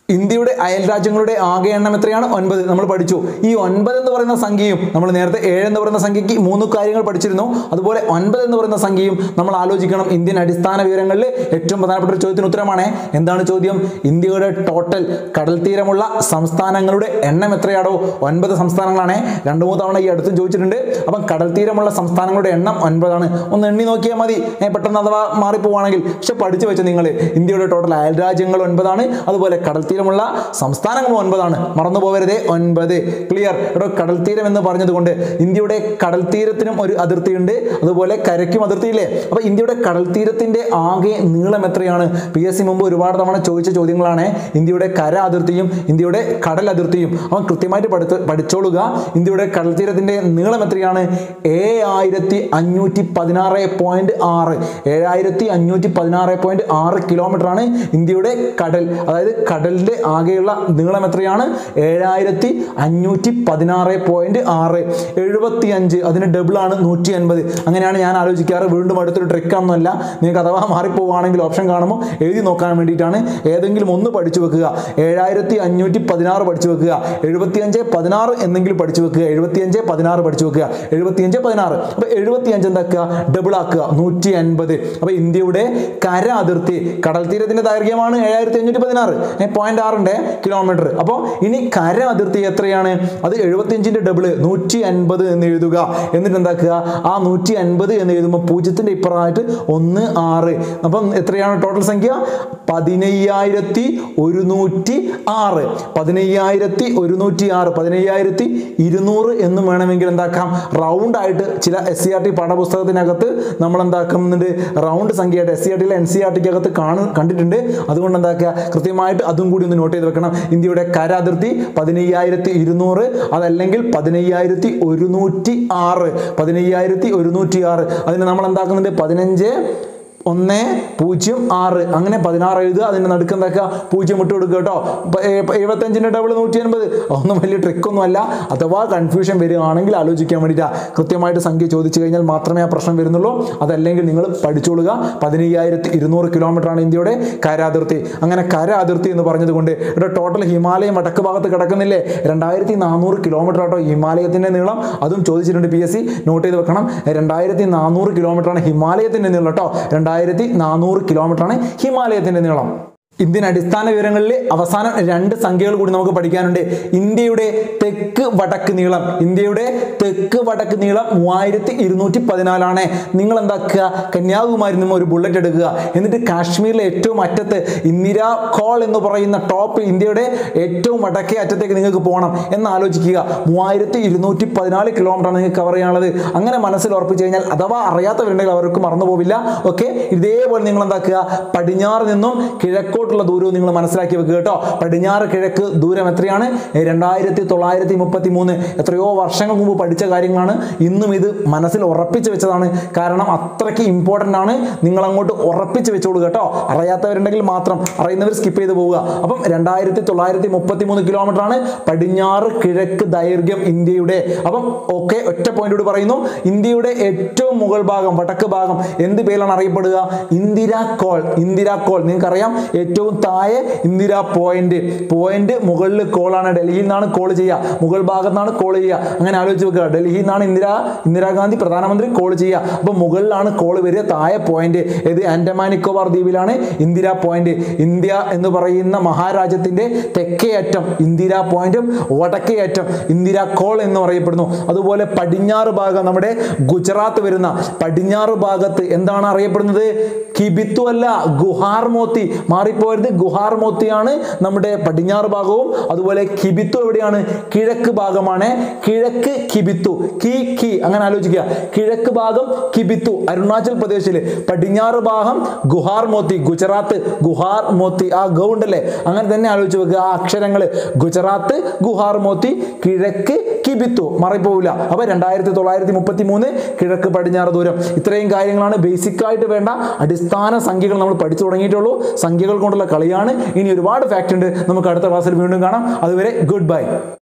ഇന്ത്യയുടെ അയൽ രാജ്യങ്ങളുടെ ആകെ എണ്ണം എത്രയാണ് ഒൻപത് നമ്മൾ പഠിച്ചു ഈ ഒൻപത് എന്ന് പറയുന്ന സംഖ്യയും നമ്മൾ നേരത്തെ ഏഴ് എന്ന് പറയുന്ന സംഖ്യയ്ക്ക് മൂന്ന് കാര്യങ്ങൾ പഠിച്ചിരുന്നു അതുപോലെ ഒൻപത് എന്ന് പറയുന്ന സംഖ്യയും നമ്മൾ ആലോചിക്കണം ഇന്ത്യൻ അടിസ്ഥാന വിവരങ്ങളിൽ ഏറ്റവും പ്രധാനപ്പെട്ട ഒരു ചോദ്യത്തിന് ഉത്തരമാണ് എന്താണ് ചോദ്യം ഇന്ത്യയുടെ ടോട്ടൽ കടൽ തീരമുള്ള സംസ്ഥാനങ്ങളുടെ എണ്ണം എത്രയാണോ ഒൻപത് സംസ്ഥാനങ്ങളാണ് രണ്ട് മൂന്ന് തവണ ഈ അടുത്തും ചോദിച്ചിട്ടുണ്ട് അപ്പം കടൽ തീരമുള്ള സംസ്ഥാനങ്ങളുടെ എണ്ണം ഒൻപതാണ് ഒന്ന് എണ്ണി നോക്കിയാൽ മതി ഏ, പെട്ടെന്ന് അഥവാ മാറിപ്പോവാണെങ്കിൽ പക്ഷെ പഠിച്ചു വെച്ച നിങ്ങൾ ഇന്ത്യയുടെ ടോട്ടൽ അയൽ രാജ്യങ്ങൾ ഒൻപതാണ് അതുപോലെ കടൽ തീരമുള്ള സംസ്ഥാനങ്ങൾ ഒൻപതാണ് മറന്നു പോകരുതേ ഒൻപത് ക്ലിയർ ഇവിടെ കടൽ തീരം എന്ന് പറഞ്ഞതുകൊണ്ട് ഇന്ത്യയുടെ കടൽ തീരത്തിനും ഒരു അതിർത്തിയുണ്ട് അതുപോലെ കരയ്ക്കും അതിർത്തിയില്ലേ അപ്പൊ ഇന്ത്യയുടെ കടൽ തീരത്തിന്റെ ആകെ നീളം എത്രയാണ് പി എസ് സി മുമ്പ് ഒരുപാട് തവണ ചോദിച്ച ചോദ്യങ്ങളാണ് ഇന്ത്യയുടെ കര അതിർത്തിയും ഇന്ത്യയുടെ കടൽ അതിർത്തിയും അവൻ കൃത്യമായിട്ട് പഠിച്ച പഠിച്ചോളുക ഇന്ത്യയുടെ കടൽ തീരത്തിന്റെ നീളം എത്രയാണ് ഏഴായിരത്തി അഞ്ഞൂറ്റി പതിനാറ് പോയിന്റ് ആറ് ഏഴായിരത്തി അഞ്ഞൂറ്റി പതിനാറ് പോയിന്റ് ആറ് കിലോമീറ്റർ ആണ് ഇന്ത്യയുടെ കടൽ അതായത് കടലിന്റെ ആകെയുള്ള നീളം എത്രയാണ് ഏഴായിരത്തി അഞ്ഞൂറ്റി പതിനാറ് പോയിന്റ് ആറ് എഴുപത്തി അഞ്ച് അതിന് ഡബിൾ ആണ് നൂറ്റി അൻപത് അങ്ങനെയാണ് ഞാൻ ആലോചിക്കാറ് വീണ്ടും അടുത്തൊരു ട്രിക്കാണെന്നല്ല നിങ്ങൾക്ക് അഥവാ മാറിപ്പോവുകയാണെങ്കിൽ ഓപ്ഷൻ കാണുമ്പോൾ എഴുതി നോക്കാൻ വേണ്ടിയിട്ടാണ് ഏതെങ്കിലും ഒന്ന് പഠിച്ചു വെക്കുക ഏഴായിരത്തി അഞ്ഞൂറ്റി പതിനാറ് പഠിച്ചു വെക്കുക എഴുപത്തിയഞ്ച് പതിനാറ് എന്തെങ്കിലും പഠിച്ചു വെക്കുക എഴുപത്തിയഞ്ച് പതിനാറ് പഠിച്ചു വെക്കുക എഴുപത്തിയഞ്ച് പതിനാറ് അപ്പോൾ എഴുപത്തിയഞ്ച് എന്താക്കുക ഡബിൾ ആക്കുക നൂറ്റി അൻപത് അപ്പോൾ ഇന്ത്യയുടെ കര അതിർത്തി കടൽ തീരത്തിന്റെ ദൈർഘ്യമാണ് ഏഴായിരത്തി അഞ്ഞൂറ്റി പതിനാറ് പോയിന്റ് ആറിൻ്റെ കിലോമീറ്റർ അപ്പോൾ ഇനി കര അതിർത്തി എത്രയാണ് അത് എഴുപത്തിയഞ്ചിന്റെ ഡബിൾ നൂറ്റി അൻപത് എന്ന് എഴുതുക എന്നിട്ട് എന്താക്കുക ആ നൂറ്റി അൻപത് എന്ന് എഴുതുമ്പോൾ പൂജ്യത്തിന്റെ ഇപ്പുറമായിട്ട് ഒന്ന് ആറ് അപ്പം എത്രയാണ് ടോട്ടൽ സംഖ്യ പതിനയ്യായിരത്തി ഒരുന്നൂറ്റി ആറ് പതിനയ്യായിരത്തി ഒരുന്നൂറ്റി ആറ് പതിനയ്യായിരത്തി ഇരുന്നൂറ് എന്നും വേണമെങ്കിൽ എന്താക്കാം റൗണ്ട് ആയിട്ട് ചില എസ് സി ആർ ടി പാഠപുസ്തകത്തിനകത്ത് നമ്മൾ എന്താക്കുന്നുണ്ട് റൗണ്ട് സംഖ്യയായിട്ട് എസ് സി ആർ ടിയിലെ എൻ സി ആർ ടിക്ക് അകത്ത് കാണു കണ്ടിട്ടുണ്ട് അതുകൊണ്ട് എന്താക്കുക കൃത്യമായിട്ട് അതും കൂടി ഒന്ന് നോട്ട് ചെയ്ത് വെക്കണം ഇന്ത്യയുടെ കര അതിർത്തി പതിനയ്യായിരത്തി ഇരുന്നൂറ് അതല്ലെങ്കിൽ പതിനയ്യായിരത്തി ഒരുന്നൂറ്റി ആറ് പതിനയ്യായിരത്തി ഒരുന്നൂറ്റി ആറ് അതിന് നമ്മൾ എന്താക്കുന്നുണ്ട് പതിനഞ്ച് ഒന്ന് പൂജ്യം ആറ് അങ്ങനെ പതിനാറ് എഴുതുക അതിൻ്റെ നടുക്ക് എന്താക്കുക പൂജ്യം ഇട്ട് കൊടുക്കുക കേട്ടോ ഇപ്പൊ, ഏ, ഇപ്പൊ എഴുപത്തഞ്ചിൻ്റെ ഡബിൾ നൂറ്റി അൻപത് ഒന്നും വലിയ ട്രിക്കൊന്നും അല്ല അഥവാ കൺഫ്യൂഷൻ വരികയാണെങ്കിൽ ആലോചിക്കാൻ വേണ്ടിയിട്ടാണ് കൃത്യമായിട്ട് സംഖ്യ ചോദിച്ചു കഴിഞ്ഞാൽ മാത്രമേ ആ പ്രശ്നം വരുന്നുള്ളൂ അതല്ലെങ്കിൽ നിങ്ങൾ പഠിച്ചോളുക പതിനയ്യായിരത്തി ഇരുന്നൂറ് കിലോമീറ്റർ ആണ് ഇന്ത്യയുടെ കര അതിർത്തി അങ്ങനെ കര അതിർത്തി എന്ന് പറഞ്ഞതുകൊണ്ട് ഇവിടെ ടോട്ടൽ ഹിമാലയം വടക്ക് ഭാഗത്ത് കിടക്കുന്നില്ലേ രണ്ടായിരത്തി നാനൂറ് കിലോമീറ്റർ ആട്ടോ ഹിമാലയത്തിന്റെ നീളം അതും ചോദിച്ചിട്ടുണ്ട് പി എസ് സി നോട്ട് ചെയ്ത് വെക്കണം രണ്ടായിരത്തി നാനൂറ് കിലോമീറ്റർ ആണ് ഹിമാലയത്തിന്റെ നീളം കേട്ടോ രണ്ടായിരത്തി നാനൂറ് കിലോമീറ്റർ ആണ് ഹിമാലയത്തിന്റെ നീളം ഇന്ത്യൻ അടിസ്ഥാന വിവരങ്ങളിൽ അവസാനം രണ്ട് സംഖ്യകൾ കൂടി നമുക്ക് പഠിക്കാനുണ്ട് ഇന്ത്യയുടെ തെക്ക് വടക്ക് നീളം ഇന്ത്യയുടെ തെക്ക് വടക്ക് നീളം മൂവായിരത്തി ഇരുന്നൂറ്റി പതിനാലാണ് നിങ്ങൾ എന്താക്കുക കന്യാകുമാരി നിന്ന് ഒരു ബുള്ളറ്റ് എടുക്കുക എന്നിട്ട് കാശ്മീരിലെ ഏറ്റവും അറ്റത്ത് ഇന്ദിരാ കോൾ എന്ന് പറയുന്ന ടോപ്പ് ഇന്ത്യയുടെ ഏറ്റവും വടക്കേ അറ്റത്തേക്ക് നിങ്ങൾക്ക് പോകണം എന്ന് ആലോചിക്കുക മൂവായിരത്തി ഇരുന്നൂറ്റി പതിനാല് കിലോമീറ്റർ ആണ് നിങ്ങൾക്ക് കവർ ചെയ്യാനുള്ളത് അങ്ങനെ മനസ്സിൽ ഉറപ്പിച്ചു കഴിഞ്ഞാൽ അഥവാ അറിയാത്തവരുണ്ടെങ്കിൽ അവർക്ക് മറന്നു പോവില്ല ഓക്കെ ഇതേപോലെ നിങ്ങൾ എന്താക്കുക പടിഞ്ഞാറ് നിന്നും കിഴക്കോട്ടുള്ള ദൂരവും നിങ്ങൾ മനസ്സിലാക്കി വെക്കുക കേട്ടോ പടിഞ്ഞാറ് കിഴക്ക് ദൂരം എത്രയാണ് രണ്ടായിരത്തി തൊള്ളായിരത്തി മുപ്പത്തി മൂന്ന് എത്രയോ വർഷങ്ങൾ മുമ്പ് പഠിച്ച കാര്യങ്ങളാണ് ഇന്നും ഇത് മനസ്സിൽ ഉറപ്പിച്ച് വെച്ചതാണ് കാരണം അത്രയ്ക്ക് ഇമ്പോർട്ടൻ്റ് ആണ് നിങ്ങൾ അങ്ങോട്ട് ഉറപ്പിച്ച് വെച്ചോളൂ കേട്ടോ അറിയാത്തവരുണ്ടെങ്കിൽ മാത്രം അറിയുന്നവർ സ്കിപ്പ് ചെയ്ത് പോവുക അപ്പം രണ്ടായിരത്തി തൊള്ളായിരത്തി മുപ്പത്തി മൂന്ന് കിലോമീറ്റർ ആണ് പടിഞ്ഞാറ് കിഴക്ക് ദൈർഘ്യം ഇന്ത്യയുടെ അപ്പം ഓക്കെ ഒറ്റ പോയിന്റോട് പറയുന്നു ഇന്ത്യയുടെ ഏറ്റവും മുകൾ ഭാഗം വടക്ക് ഭാഗം എന്ത് പേരിലാണ് അറിയപ്പെടുക ഇന്ദിരാ കോൾ ഇന്ദിരാ കോൾ നിങ്ങൾക്കറിയാം ഏറ്റവും താഴെ ഇന്ദിരാ പോയിന്റ് പോയിന്റ് മുകളിൽ കോളാണ് ഡൽഹിയിൽ നിന്നാണ് കോൾ ചെയ്യുക മുകൾ ഭാഗത്ത് നിന്നാണ് കോൾ ചെയ്യുക അങ്ങനെ ആലോചിച്ച് വെക്കുക ഡൽഹിയിൽ നിന്നാണ് ഇന്ദിരാ ഇന്ദിരാഗാന്ധി പ്രധാനമന്ത്രി കോൾ ചെയ്യുക അപ്പോൾ മുകളിലാണ് കോൾ വരിക താഴെ പോയിന്റ് ഇത് ആൻഡമാൻ നിക്കോബാർ ദ്വീപിലാണ് ഇന്ദിരാ പോയിന്റ് ഇന്ത്യ എന്ന് പറയുന്ന മഹാരാജ്യത്തിന്റെ തെക്കേ അറ്റം ഇന്ദിരാ പോയിന്റും വടക്കേ അറ്റം ഇന്ദിരാ കോൾ എന്ന് പറയപ്പെടുന്നു അതുപോലെ പടിഞ്ഞാറ് ഭാഗം നമ്മുടെ ഗുജറാത്ത് വരുന്ന പടിഞ്ഞാറ് ഭാഗത്ത് എന്താണ് അറിയപ്പെടുന്നത് കിബിത്തു അല്ല ഗുഹാർ മോത്തി മാറിപ്പോയത് ഗുഹാർ മോത്തിയാണ് നമ്മുടെ പടിഞ്ഞാറ് ഭാഗവും അതുപോലെ കിബിത്തു എവിടെയാണ് കിഴക്ക് ഭാഗമാണ് കിഴക്ക് കിബിത്തു കി കി അങ്ങനെ ആലോചിക്കുക കിഴക്ക് ഭാഗം കിബിത്തു അരുണാചൽ പ്രദേശിൽ പടിഞ്ഞാറ് ഭാഗം ഗുഹാർ മോത്തി ഗുജറാത്ത് ഗുഹാർ മോത്തി ആ ഗൗ ഉണ്ടല്ലേ അങ്ങനെ തന്നെ ആലോചിച്ച് വെക്കുക ആ അക്ഷരങ്ങൾ ഗുജറാത്ത് ഗുഹാർ മോത്തി കിഴക്ക് കിബിത്തു മറിപ്പോവില്ല അപ്പൊ രണ്ടായിരത്തി തൊള്ളായിരത്തി മുപ്പത്തി മൂന്ന് കിഴക്ക് പടിഞ്ഞാറ് ദൂരം ഇത്രയും കാര്യങ്ങളാണ് ബേസിക് ആയിട്ട് വേണ്ട അടിസ്ഥാന സംഖ്യകൾ നമ്മൾ പഠിച്ചു തുടങ്ങിയിട്ടുള്ളൂ സംഖ്യകൾ കൊണ്ടുള്ള കളിയാണ് ഇനി ഒരുപാട് ഫാക്റ്റ് ഉണ്ട് നമുക്ക് അടുത്ത ക്ലാസ്സിൽ വീണ്ടും കാണാം അതുവരെ ഗുഡ് ബൈ